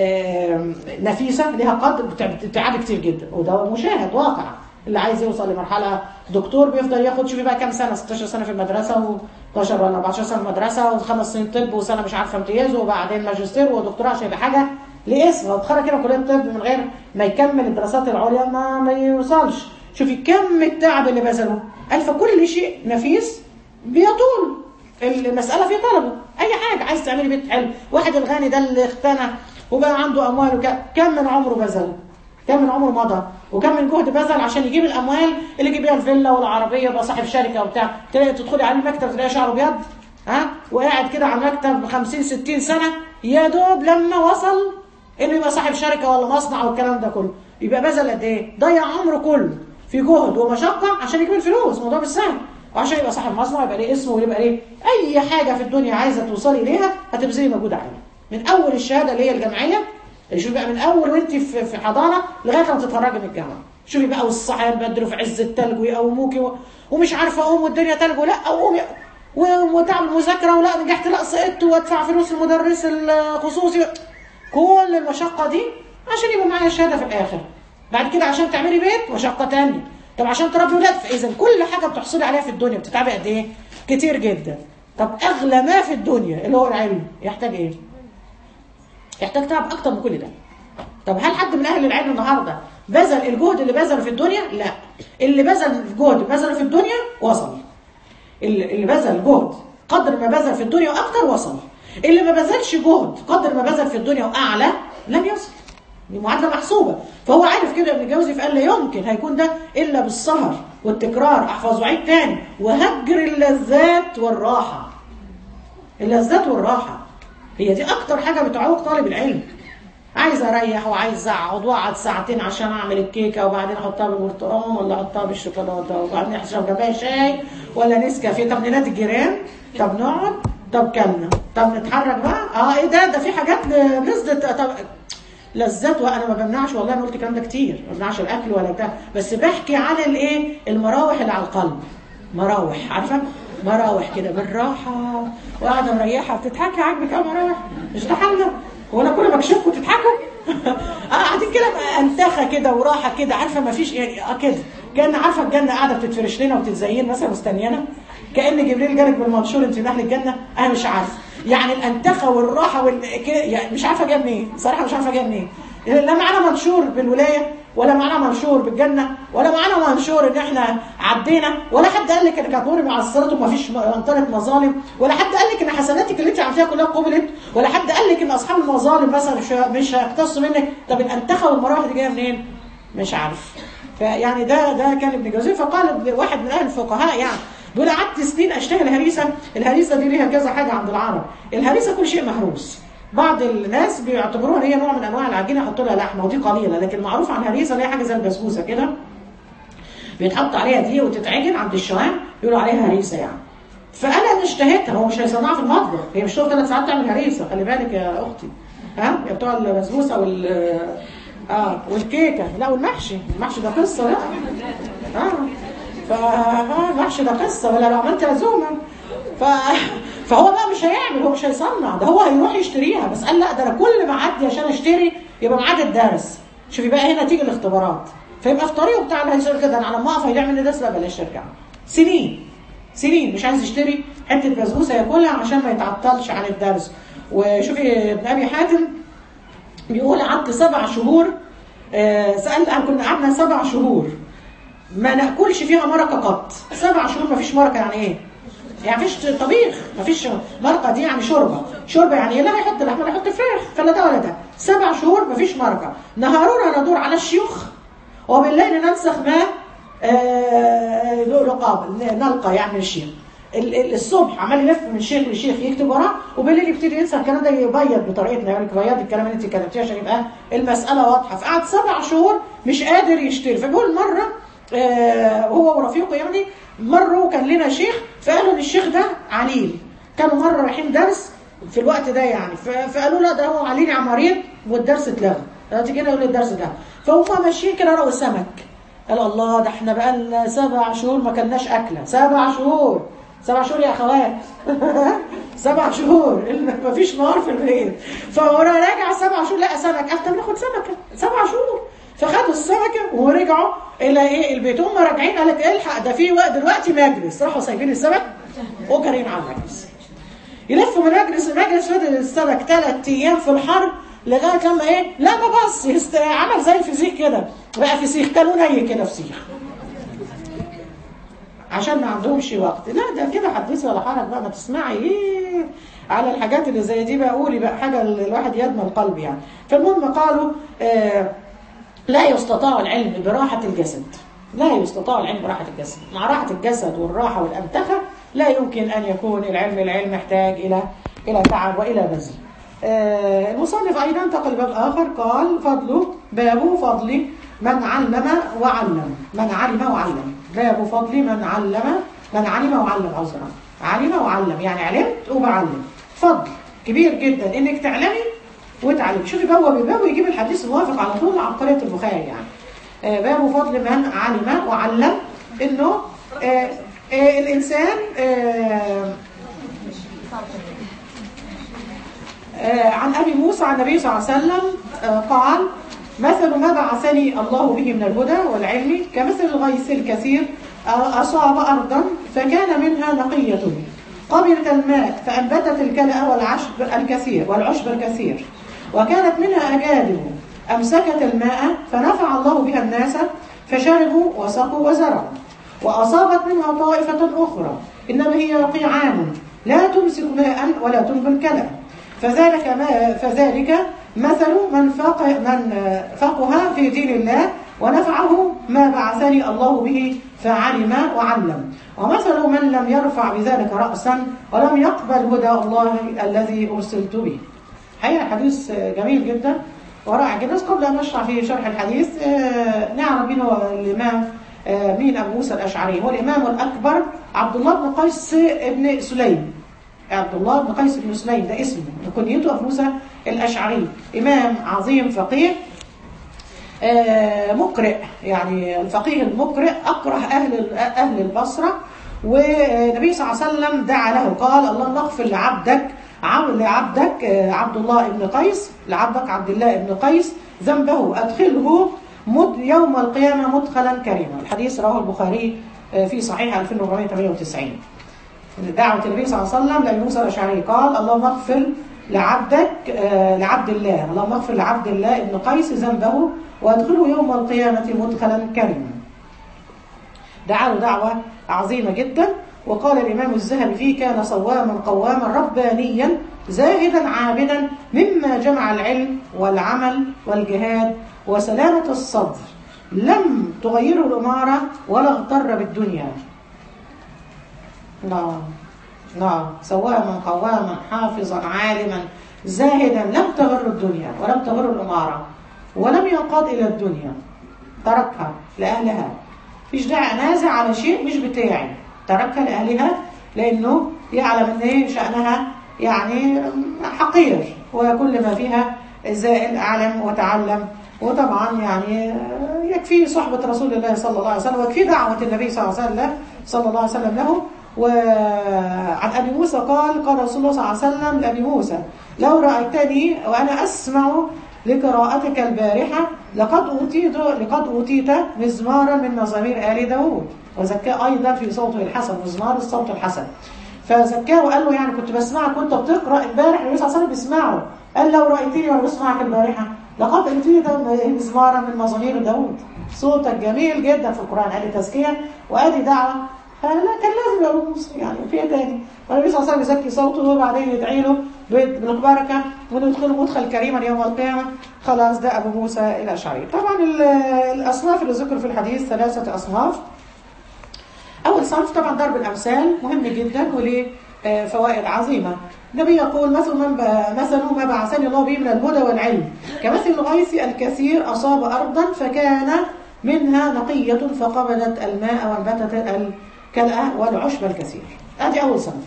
نفيسة لها قدر بتتعب كتير جدا وده مشاهد واقع اللي عايز يوصل لمرحله دكتور بيفضل ياخد شوفي بقى كام سنه 16 سنه في المدرسه و12 ولا 14 سنه في المدرسه وخمس سنين طب وسنه مش عارفه امتياز وبعدين ماجستير ودكتوراه عشان يبقى حاجه لاسم هو اتخرج كده كليه الطب من غير ما يكمل الدراسات العليا ما ما يوصلش شوفي كم التعب اللي بذله قال فكل شيء نفيس بيطول المساله في طلبه اي حاجه عايز تعملي بيت حلو واحد الغني ده اللي اختنى وبقى عنده اموال وكم كم من عمره بذله كم من عمره مضى وكم من جهد بذل عشان يجيب الاموال اللي يجيب بيها الفيلا والعربيه ويبقى صاحب شركه وبتاع تلاقي تدخلي على المكتب تلاقي شعره ابيض ها وقاعد كده على المكتب 50 60 سنه يا دوب لما وصل انه يبقى صاحب شركه ولا مصنع والكلام ده كله يبقى بذل قد ايه؟ ضيع عمره كله في جهد ومشقه عشان يجيب الفلوس الموضوع مش سهل وعشان يبقى صاحب مصنع يبقى ليه اسمه ويبقى ليه اي حاجه في الدنيا عايزه توصلي اليها هتبذلي مجهود عليها من اول الشهاده اللي هي الجامعيه شوفي بقى من اول وانت في في حضانه لغايه لما تتخرجي من الجامعه شوفي بقى والصحيان بدري في عز التلج ويقوموكي و... ومش عارفه اقوم والدنيا تلج ولا اقوم و... وتعب المذاكره ولا نجحت لا سقطت وادفع فلوس المدرس الخصوصي كل المشقه دي عشان يبقى معايا شهاده في الاخر بعد كده عشان تعملي بيت مشقه ثانيه طب عشان تربي ولاد فاذا كل حاجه بتحصلي عليها في الدنيا بتتعبي قد ايه كتير جدا طب اغلى ما في الدنيا اللي هو العلم يحتاج ايه يحتاج تعب اكتر من كل ده طب هل حد من اهل العلم النهارده بذل الجهد اللي بذله في الدنيا لا اللي بذل جهد بذله في الدنيا وصل اللي بذل جهد قدر ما بذل في الدنيا واكتر وصل اللي ما بذلش جهد قدر ما بذل في الدنيا واعلى لم يصل دي معادله محسوبه فهو عارف كده ابن جوزي فقال لا يمكن هيكون ده الا بالسهر والتكرار احفظ وعيد تاني وهجر اللذات والراحه اللذات والراحه هي دي اكتر حاجه بتعوق طالب العلم عايز اريح وعايز اقعد واقعد ساعتين عشان اعمل الكيكه وبعدين احطها بالبرتقال ولا احطها بالشوكولاته وبعدين اشرب جنبها شاي ولا نسكافيه طب ننادي الجيران طب نقعد طب كلنا طب نتحرك بقى اه ايه ده ده في حاجات نزلت طب لذات وانا ما بمنعش والله انا قلت الكلام ده كتير ما بمنعش الاكل ولا بتاع بس بحكي عن الايه المراوح اللي على القلب مراوح عارفه مراوح كده بالراحه وقاعده مريحه بتضحكي عاجبك اه مراوح مش ده حالنا هو انا كل ما اكشفكم تضحكوا قاعدين كده انتخه كده وراحه كده عارفه ما فيش يعني اه كده كان عارفه الجنه قاعده بتتفرش لنا وتتزين مثلا مستنيانا كان جبريل جالك بالمنشور انت من اهل الجنه انا مش عارفه يعني الانتخه والراحه وال... يعني مش عارفه جايه منين صراحه مش عارفه جايه منين لا معانا منشور بالولايه ولا معانا منشور بالجنه ولا معانا منشور ان احنا عدينا ولا حد قال لك انك هتمر مع الصراط وما فيش منطقه مظالم ولا حد قال لك ان حسناتك اللي انت عملتيها كلها قبلت ولا حد قال لك ان اصحاب المظالم مثلا مش مش هيقتصوا منك طب الانتخه والمراحل دي جايه منين؟ مش عارف فيعني ده ده كان ابن جوزي فقال واحد من اهل الفقهاء يعني بيقول قعدت سنين اشتغل هريسه الهريسه دي ليها كذا حاجه عند العرب الهريسه كل شيء مهروس بعض الناس بيعتبروها ان هي نوع من انواع العجينه يحطوا لها لحمه ودي قليله لكن معروف عن الهريسه اللي هي حاجه زي البسبوسه كده بيتحط عليها دي وتتعجن عند الشوام يقولوا عليها هريسه يعني فانا اشتهيتها هو مش هيصنعها في المطبخ هي مش ثلاث ساعات تعمل هريسه خلي بالك يا اختي ها يا بتوع البسبوسه وال اه والكيكه لا والمحشي المحشي ده قصه لا اه فالمحشي ده قصه ولا لو عملت عزومه ف... فهو بقى مش هيعمل هو مش هيصنع ده هو هيروح يشتريها بس قال لا ده انا كل ما اعدي عشان اشتري يبقى ميعاد الدرس شوفي بقى هنا تيجي الاختبارات فيبقى في طريقه بتاع اللي هيصير كده انا على ما اقف هيعمل لي درس لا بلاش ارجع سنين سنين مش عايز يشتري حته بسبوسه ياكلها عشان ما يتعطلش عن الدرس وشوفي ابن ابي حاتم بيقول قعدت سبع شهور آه سأل كنا قعدنا سبع شهور ما ناكلش فيها مرقه قط سبع شهور ما فيش مرقه يعني ايه يعني مفيش طبيخ مفيش مرقه دي يعني شوربه شوربه يعني لا يحط لحمه ولا يحط فراخ فلا ده ولا ده سبع شهور مفيش مرقه نهارنا ندور على الشيوخ وبالليل ننسخ ما آه رقاب نلقى يعني الشيخ الصبح عمال يلف من شيخ لشيخ يكتب وراه وبالليل يبتدي ينسى الكلام ده يبيض بطريقتنا يعني يبيض الكلام اللي انت كتبتيه عشان يبقى المساله واضحه فقعد سبع شهور مش قادر يشتري فبيقول مره آه هو ورفيقه يعني مروا كان لنا شيخ فقالوا ان الشيخ ده عليل كانوا مره رايحين درس في الوقت ده يعني فقالوا لا ده هو عليل مريض والدرس اتلغى دلوقتي كده يقول الدرس ده فهم ماشيين كده لقوا سمك قال الله ده احنا بقى لنا سبع شهور ما كلناش اكله سبع شهور سبع شهور يا اخوات سبع شهور ما فيش نار في البيت فهو راجع سبع شهور لقى سمك قال طب ناخد سمكه سبع شهور فخدوا السمكه ورجعوا الى ايه البيت هم راجعين قال لك الحق ده في وقت دلوقتي مجلس راحوا سايبين السمك وجارين على المجلس يلفوا من مجلس لمجلس فضل السمك ثلاث ايام في الحر لغايه لما ايه لا ما بص يست... عمل زي الفسيخ كده بقى فسيخ كانوا ني كده فسيخ عشان ما عندهمش وقت لا ده كده حدثي ولا حرج بقى ما تسمعي ايه على الحاجات اللي زي دي بقى قولي بقى حاجه الواحد يدمى القلب يعني فالمهم قالوا آه لا يستطاع العلم براحة الجسد لا يستطاع العلم براحة الجسد مع راحة الجسد والراحة والأنتخة لا يمكن أن يكون العلم العلم محتاج إلى إلى تعب وإلى بذل آه المصنف أيضا انتقل باب آخر قال فضله باب فضل من علم وعلم من علم وعلم باب فضل من علم من علم وعلم عذرا علم وعلم يعني علمت وبعلم فضل كبير جدا انك تعلمي وتعلم شوفي بقى هو باب يجيب الحديث الموافق على طول عن طريقه البخاري يعني آه باب فضل من علم وعلم انه آه آه الانسان عن ابي موسى عن النبي صلى الله عليه وسلم قال مثل ما بعثني الله به من الهدى والعلم كمثل الغيث الكثير اصاب ارضا فكان منها نقيه قبلت الماء فانبتت الكلأ والعشب الكثير والعشب الكثير وكانت منها أجادب أمسكت الماء فنفع الله بها الناس فشربوا وسقوا وزرعوا وأصابت منها طائفة أخرى إنما هي قيعان لا تمسك ماء ولا تنبل كلام فذلك ما فذلك مثل من فقه من فقه في دين الله ونفعه ما بعثني الله به فعلم وعلم ومثل من لم يرفع بذلك رأسا ولم يقبل هدى الله الذي أرسلت به حقيقة حديث جميل جدا ورائع جدا قبل أن نشرح في شرح الحديث نعرف مين هو الإمام مين أبو موسى الأشعري هو الإمام الأكبر عبد الله بن قيس بن سليم عبد الله بن قيس بن سليم ده اسمه كنيته أبو موسى الأشعري إمام عظيم فقيه مقرئ يعني الفقيه المقرئ أقرأ أهل أهل البصرة والنبي صلى الله عليه وسلم دعا له قال اللهم اغفر لعبدك عم لعبدك آه، عبد الله بن قيس لعبدك عبد الله بن قيس ذنبه ادخله مد يوم القيامه مدخلا كريما الحديث رواه البخاري آه، في صحيح 2498 دعوة النبي صلى الله عليه وسلم لأبي موسى الأشعري قال اللهم اغفر لعبدك آه، لعبد الله اللهم اغفر لعبد الله ابن قيس ذنبه وادخله يوم القيامة مدخلا كريما دعاه دعوة عظيمة جدا وقال الإمام الذهبي فيه كان صواما قواما ربانيا زاهدا عابدا مما جمع العلم والعمل والجهاد وسلامة الصدر لم تغيره الأمارة ولا اغتر بالدنيا نعم نعم سواما قواما حافظا عالما زاهدا لم تغر الدنيا ولم تغر الأمارة ولم ينقاد إلى الدنيا تركها لأهلها مفيش داعي أنازع على شيء مش بتاعي تركها لأهلها لأنه يعلم أن إيه شأنها يعني حقير وكل ما فيها زائل أعلم وتعلم وطبعا يعني يكفي صحبة رسول الله صلى الله عليه وسلم ويكفي دعوة النبي صلى الله عليه وسلم صلى الله عليه وسلم له وعن أبي موسى قال قال رسول الله صلى الله عليه وسلم لأبي موسى لو رأيتني وأنا أسمع لقراءتك البارحة لقد أوتيت لقد أوتيت مزمارا من مزامير آل داود وزكاه أيضا في صوته الحسن مزمار الصوت الحسن فزكاه وقال له يعني كنت بسمعك وانت بتقرا امبارح النبي صلى الله عليه وسلم بيسمعه قال لو رايتني وانا بسمعك البارحه لقد اوتيت مزمارا من مزامير داود صوتك جميل جدا في القران ادي تزكيه وادي دعوه فلا كان لازم يا ابو موسى يعني في ايه تاني والنبي صلى الله عليه وسلم يزكي صوته وبعدين يدعي له بالبركه وندخله مدخل كريما يوم القيامه خلاص ده ابو موسى الاشعري طبعا ال- الاصناف اللي ذكر في الحديث ثلاثه اصناف أول صنف طبعا ضرب الأمثال مهم جدا وليه آه، فوائد عظيمة النبي يقول مثل من ب- مثل ما بعثني الله به من الهدى والعلم كمثل الغيث الكثير أصاب أرضا فكان منها نقية فقبلت الماء وانبتت الكلأ والعشب الكثير هذه أول صنف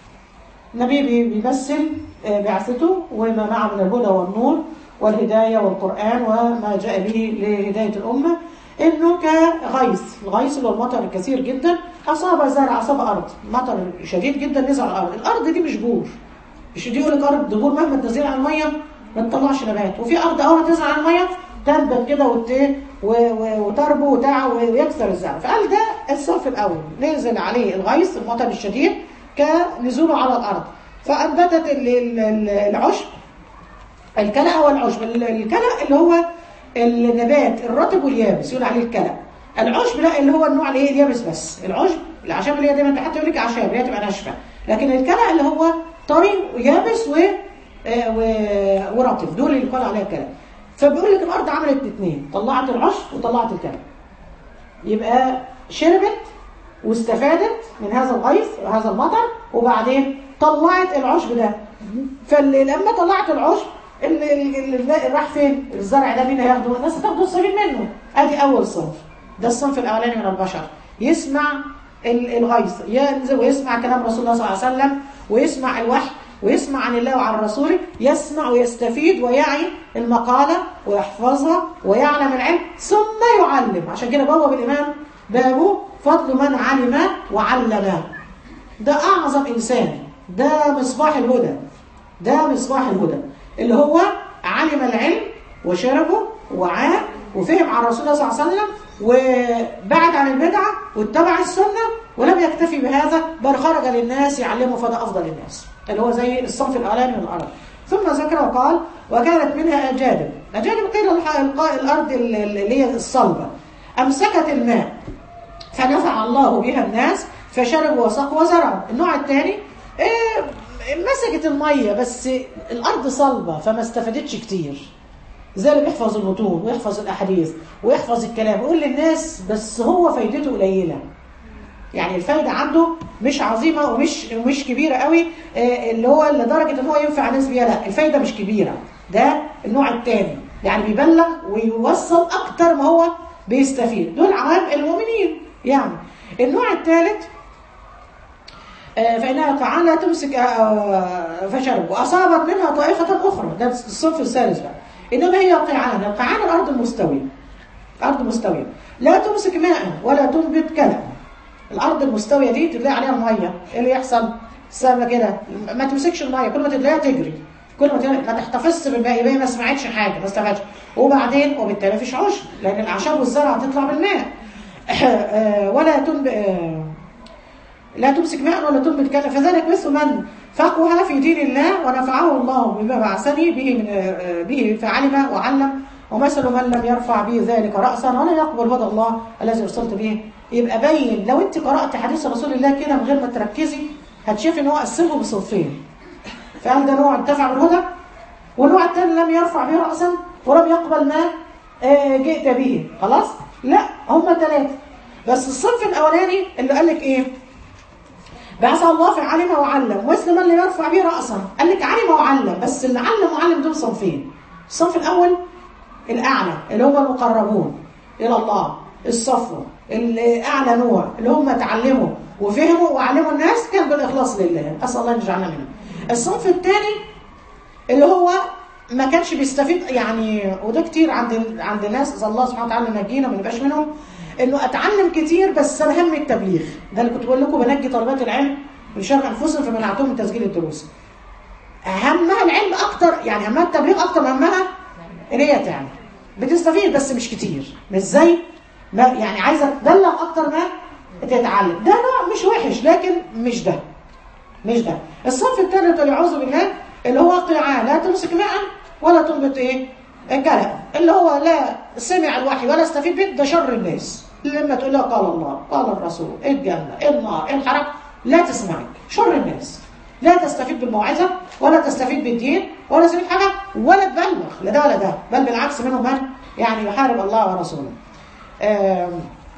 النبي بي- بيمثل آه، بعثته وما معه من الهدى والنور والهداية والقرآن وما جاء به لهداية الأمة إنه كغيث الغيث اللي هو المطر الكثير جدا أصاب زرع أصاب أرض مطر شديد جدا نزل على الأرض الأرض دي مش بور مش دي يقول لك أرض بور مهما تنزل على المية ما تطلعش نبات وفي أرض أول تنزل على المية تنبت كده وت... و... و... وتربو وتع ويكسر الزرع فقال ده الصف الأول نزل عليه الغيث المطر الشديد كنزوله على الأرض فأنبتت ال- ال- ال- العشب الكلأ هو العشب ال- الكلأ اللي هو النبات الرطب واليابس يقول عليه الكلأ العشب لا اللي هو النوع اللي هي اليابس بس العشب الاعشاب اللي هي دايما حتى يقول لك اعشاب اللي هي تبقى ناشفه لكن الكلأ اللي هو طري ويابس و آه، و- ورطب دول اللي يقال عليها الكلأ فبيقول لك الارض عملت الاثنين طلعت العشب وطلعت الكلأ يبقى شربت واستفادت من هذا الغيث وهذا المطر وبعدين طلعت العشب ده فلما طلعت العشب اللي, اللي, اللي راح فين الزرع ده مين هياخده الناس هتاخده الصغير منه ادي اول صنف ده الصنف الاولاني من البشر يسمع ال- الغيث ينزل ويسمع كلام رسول الله صلى الله عليه وسلم ويسمع الوحي ويسمع عن الله وعن رسوله يسمع ويستفيد ويعي المقالة ويحفظها ويعلم العلم ثم يعلم عشان كده بوب الإمام بابه فضل من علم وعلم ده أعظم إنسان ده مصباح الهدى ده مصباح الهدى اللي هو علم العلم وشربه وعاه وفهم عن رسول الله صلى الله عليه وسلم وبعد عن البدعة واتبع السنة ولم يكتفي بهذا بل خرج للناس يعلمه فده أفضل الناس اللي هو زي الصنف الأولاني من الأرض ثم ذكر وقال وكانت منها أجادب أجادب قيل الح- الق- الأرض اللي هي الصلبة أمسكت الماء فنفع الله بها الناس فشربوا وسقوا وزرعوا النوع الثاني إيه مسكت المية بس الأرض صلبة فما استفادتش كتير زي اللي بيحفظ المتون ويحفظ الأحاديث ويحفظ الكلام ويقول للناس بس هو فايدته قليلة يعني الفايدة عنده مش عظيمة ومش ومش كبيرة قوي آه، اللي هو لدرجة ان هو ينفع ناس بيها لا الفايدة مش كبيرة ده النوع الثاني يعني بيبلغ ويوصل اكتر ما هو بيستفيد دول عوام المؤمنين يعني النوع الثالث آه، فإنها قاعان لا تمسك آه، فشرب وأصابت منها طائفة أخرى ده الصنف الثالث بقى إنما هي قيعان القيعان الأرض المستوية أرض مستوية لا تمسك ماء ولا تنبت كلأ الارض المستويه دي تلاقي عليها الميه ايه اللي يحصل سابه كده ما تمسكش الميه كل ما تلاقيها تجري كل ما تلاقي ما تحتفظش بالماء يبقى هي ما سمعتش حاجه ما استفادش وبعدين وبالتالي مفيش عشب لان الاعشاب والزرع هتطلع بالماء آه، ولا تنب آه، لا تمسك ماء ولا تنبت كلا فذلك مثل من فقه في دين الله ونفعه الله بما بعثني به من آه، به فعلم وعلم ومثل من لم يرفع به ذلك رأسا ولا يقبل هدى الله الذي ارسلت به يبقى باين لو انت قرأت حديث رسول الله كده من غير ما تركزي هتشوفي ان هو قسمه بصنفين فقال ده نوع انتفع بالهدى والنوع الثاني لم يرفع به رأسا ولم يقبل ما آه، جئت به خلاص لا هم ثلاثة بس الصنف الأولاني اللي قال لك إيه بعث الله في علم وعلم مثل من لم يرفع به رأسا قال لك علم وعلم بس اللي علم وعلم دول صنفين الصنف الأول الأعلى اللي هم المقربون إلى الله الصفوة اللي أعلى نوع اللي هم اتعلموا وفهموا وعلموا الناس كان بالإخلاص لله أسأل الله أن يجعلنا منهم الصنف الثاني اللي هو ما كانش بيستفيد يعني وده كتير عند عند الناس اسال الله سبحانه وتعالى ينجينا ما نبقاش منهم انه اتعلم كتير بس انا همي التبليغ ده اللي كنت بقول لكم بنجي طلبات العلم من شر انفسهم فمنعتهم من تسجيل الدروس همها العلم اكتر يعني همها التبليغ اكتر من همها ان هي تعمل بتستفيد بس مش كتير مش زي ما يعني عايزه تبلغ اكتر ما تتعلم ده نوع مش وحش لكن مش ده مش ده الصنف الثالث اللي اعوذ بالله اللي هو قيعان لا تمسك ماء ولا تنبت ايه الجلد اللي هو لا سمع الوحي ولا استفيد به ده شر الناس لما تقول لها قال الله قال الرسول الجنة النار الحرام لا تسمعك شر الناس لا تستفيد بالموعظة ولا تستفيد بالدين ولا تستفيد حاجة ولا تبلغ لا ده ولا ده بل بالعكس منهم من يعني يحارب الله ورسوله آم،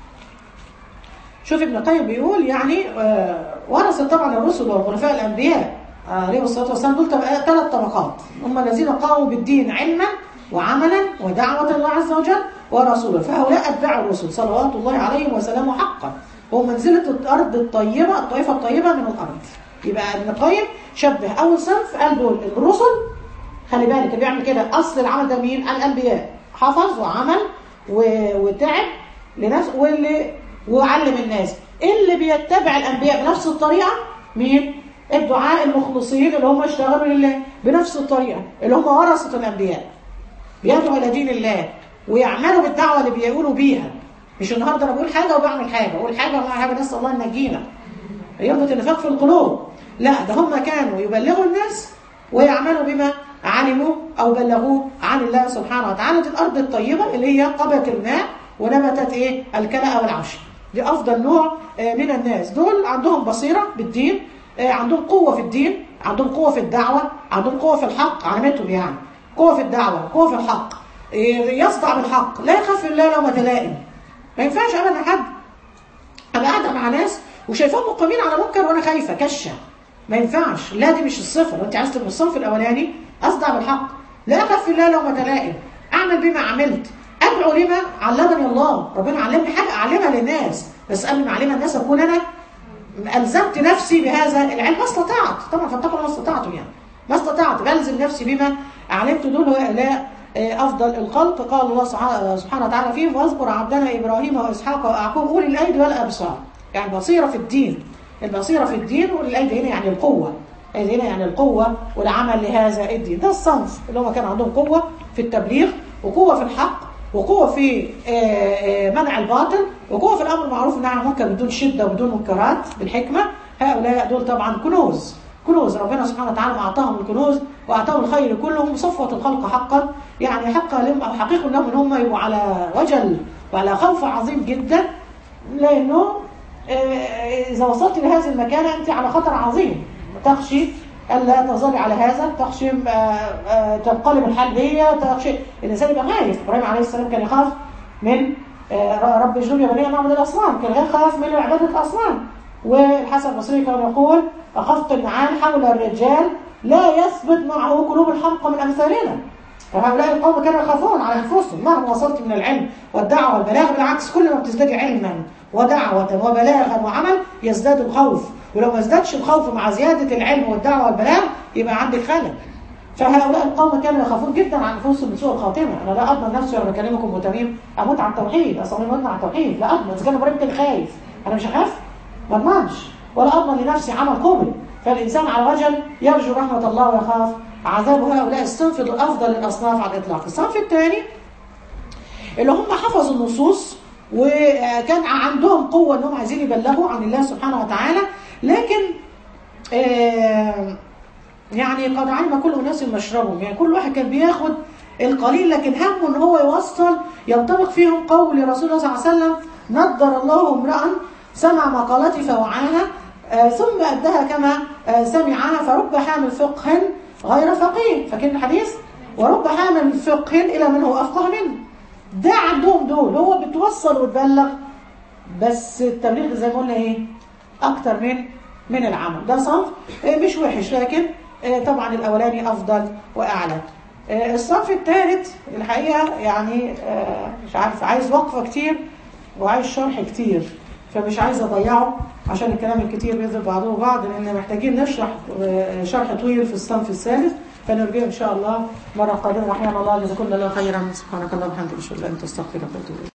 شوف ابن القيم بيقول يعني آه، ورث طبعا الرسل والخلفاء الانبياء عليه الصلاه والسلام دول ثلاث طبقات هم الذين قاموا بالدين علما وعملا ودعوه الله عز وجل ورسوله فهؤلاء اتباع الرسل صلوات الله عليهم وسلامه حقا هم منزله الارض الطيبه الطائفه الطيبه من الارض يبقى ابن القيم شبه اول صنف قال دول الرسل خلي بالك اللي بيعمل كده اصل العمل ده مين الانبياء حفظ وعمل و- وتعب لنفسه واللي وعلم الناس اللي بيتبع الانبياء بنفس الطريقه مين الدعاء المخلصين اللي هم اشتغلوا لله بنفس الطريقه اللي هم ورثه الانبياء بيدعوا الى دين الله ويعملوا بالدعوه اللي بيقولوا بيها مش النهارده انا بقول حاجه وبعمل حاجه بقول حاجه وبعمل حاجه نسال الله ان ينجينا يربط النفاق في القلوب لا ده هم كانوا يبلغوا الناس ويعملوا بما علموا او بلغوه عن الله سبحانه وتعالى دي الارض الطيبه اللي هي قبلت الماء ونبتت ايه الكلأ والعشب دي افضل نوع آه، من الناس دول عندهم بصيره بالدين آه، عندهم قوه في الدين عندهم قوه في الدعوه عندهم قوه في الحق علامتهم يعني قوه في الدعوه قوه في الحق آه، يصدع بالحق لا يخاف الله لومة لائم ما ينفعش ابدا حد انا قاعده مع ناس وشايفاهم مقيمين على منكر وانا خايفه كشه ما ينفعش لا دي مش الصفه لو انت عايز تبقى الصنف الاولاني اصدع بالحق لا اخاف الله لو متلائم اعمل بما عملت ادعو لما علمني الله ربنا علمني حاجه اعلمها للناس بس قبل ما اعلمها الناس اكون انا الزمت نفسي بهذا العلم ما استطعت طبعا فاتقوا ما استطعتم يعني ما استطعت بلزم نفسي بما علمت دول هؤلاء آه، افضل الخلق قال الله سبحانه سبحانه وتعالى فيهم واذكر عبدنا ابراهيم واسحاق ويعقوب اولي الايدي والابصار يعني بصيره في الدين البصيره في الدين واولي الايدي هنا يعني القوه هنا يعني القوه والعمل لهذا الدين ده الصنف اللي هم كان عندهم قوه في التبليغ وقوه في الحق وقوه في آه، آه، منع الباطل وقوه في الامر بالمعروف والنهي عن المنكر بدون شده وبدون منكرات بالحكمه هؤلاء دول طبعا كنوز كنوز ربنا سبحانه وتعالى اعطاهم الكنوز واعطاهم الخير كلهم صفوه الخلق حقا يعني حق لهم او حقيق لهم ان هم يبقوا على وجل وعلى خوف عظيم جدا لانه آه، اذا وصلت لهذه المكانه انت على خطر عظيم تخشي الا تظل على هذا تخشي آه، آه، تنقلب الحال بيا تخشي الانسان يبقى خايف ابراهيم عليه السلام كان يخاف من آه، رب اجنبني يا بني ان اعبد الاصنام كان غير خاف من عباده الاصنام والحسن البصري كان يقول اخفت النعال حول الرجال لا يثبت معه قلوب الحمقى من امثالنا فهؤلاء القوم كانوا يخافون على انفسهم مهما وصلت من العلم والدعوه والبلاغ بالعكس كل ما بتزدادي علما ودعوه وبلاغا وعمل يزداد الخوف ولو ما ازدادش الخوف مع زياده العلم والدعوه والبلاغ يبقى عندك خلل فهؤلاء القوم كانوا يخافون جدا عن انفسهم من سوء الخاتمه انا لا اضمن نفسي وانا بكلمكم متميم اموت عن التوحيد اصلا اموت عن التوحيد لا اضمن اذا كان ابراهيم كان خايف انا مش هخاف ما اضمنش ولا اضمن لنفسي عمل قبل فالانسان على وجل يرجو رحمه الله ويخاف عذاب هؤلاء الصنف دول افضل الاصناف على الاطلاق الصنف الثاني اللي هم حفظوا النصوص وكان عندهم قوه انهم عايزين يبلغوا عن الله سبحانه وتعالى لكن آه يعني قد علم كل اناس مشربهم يعني كل واحد كان بياخد القليل لكن همه ان هو يوصل ينطبق فيهم قول رسول الله صلى الله عليه وسلم نضر الله امرا سمع مقالتي فوعاها آه ثم ادها كما آه سمعها فرب حامل فقه غير فقيه فاكرين الحديث ورب حامل فقه الى من هو افقه منه ده عندهم دول هو بتوصل وتبلغ بس التبليغ زي ما قلنا ايه اكتر من من العمل ده صنف مش وحش لكن طبعا الاولاني افضل واعلى الصنف الثالث الحقيقه يعني مش عارف عايز وقفه كتير وعايز شرح كتير فمش عايز اضيعه عشان الكلام الكتير بيضرب بعضه بعض لان محتاجين نشرح شرح طويل في الصنف الثالث فنرجع ان شاء الله مره قادمه احيانا الله جزاكم الله خيرا سبحانك اللهم وبحمدك اشهد ان لا اله الا انت استغفرك واتوب اليك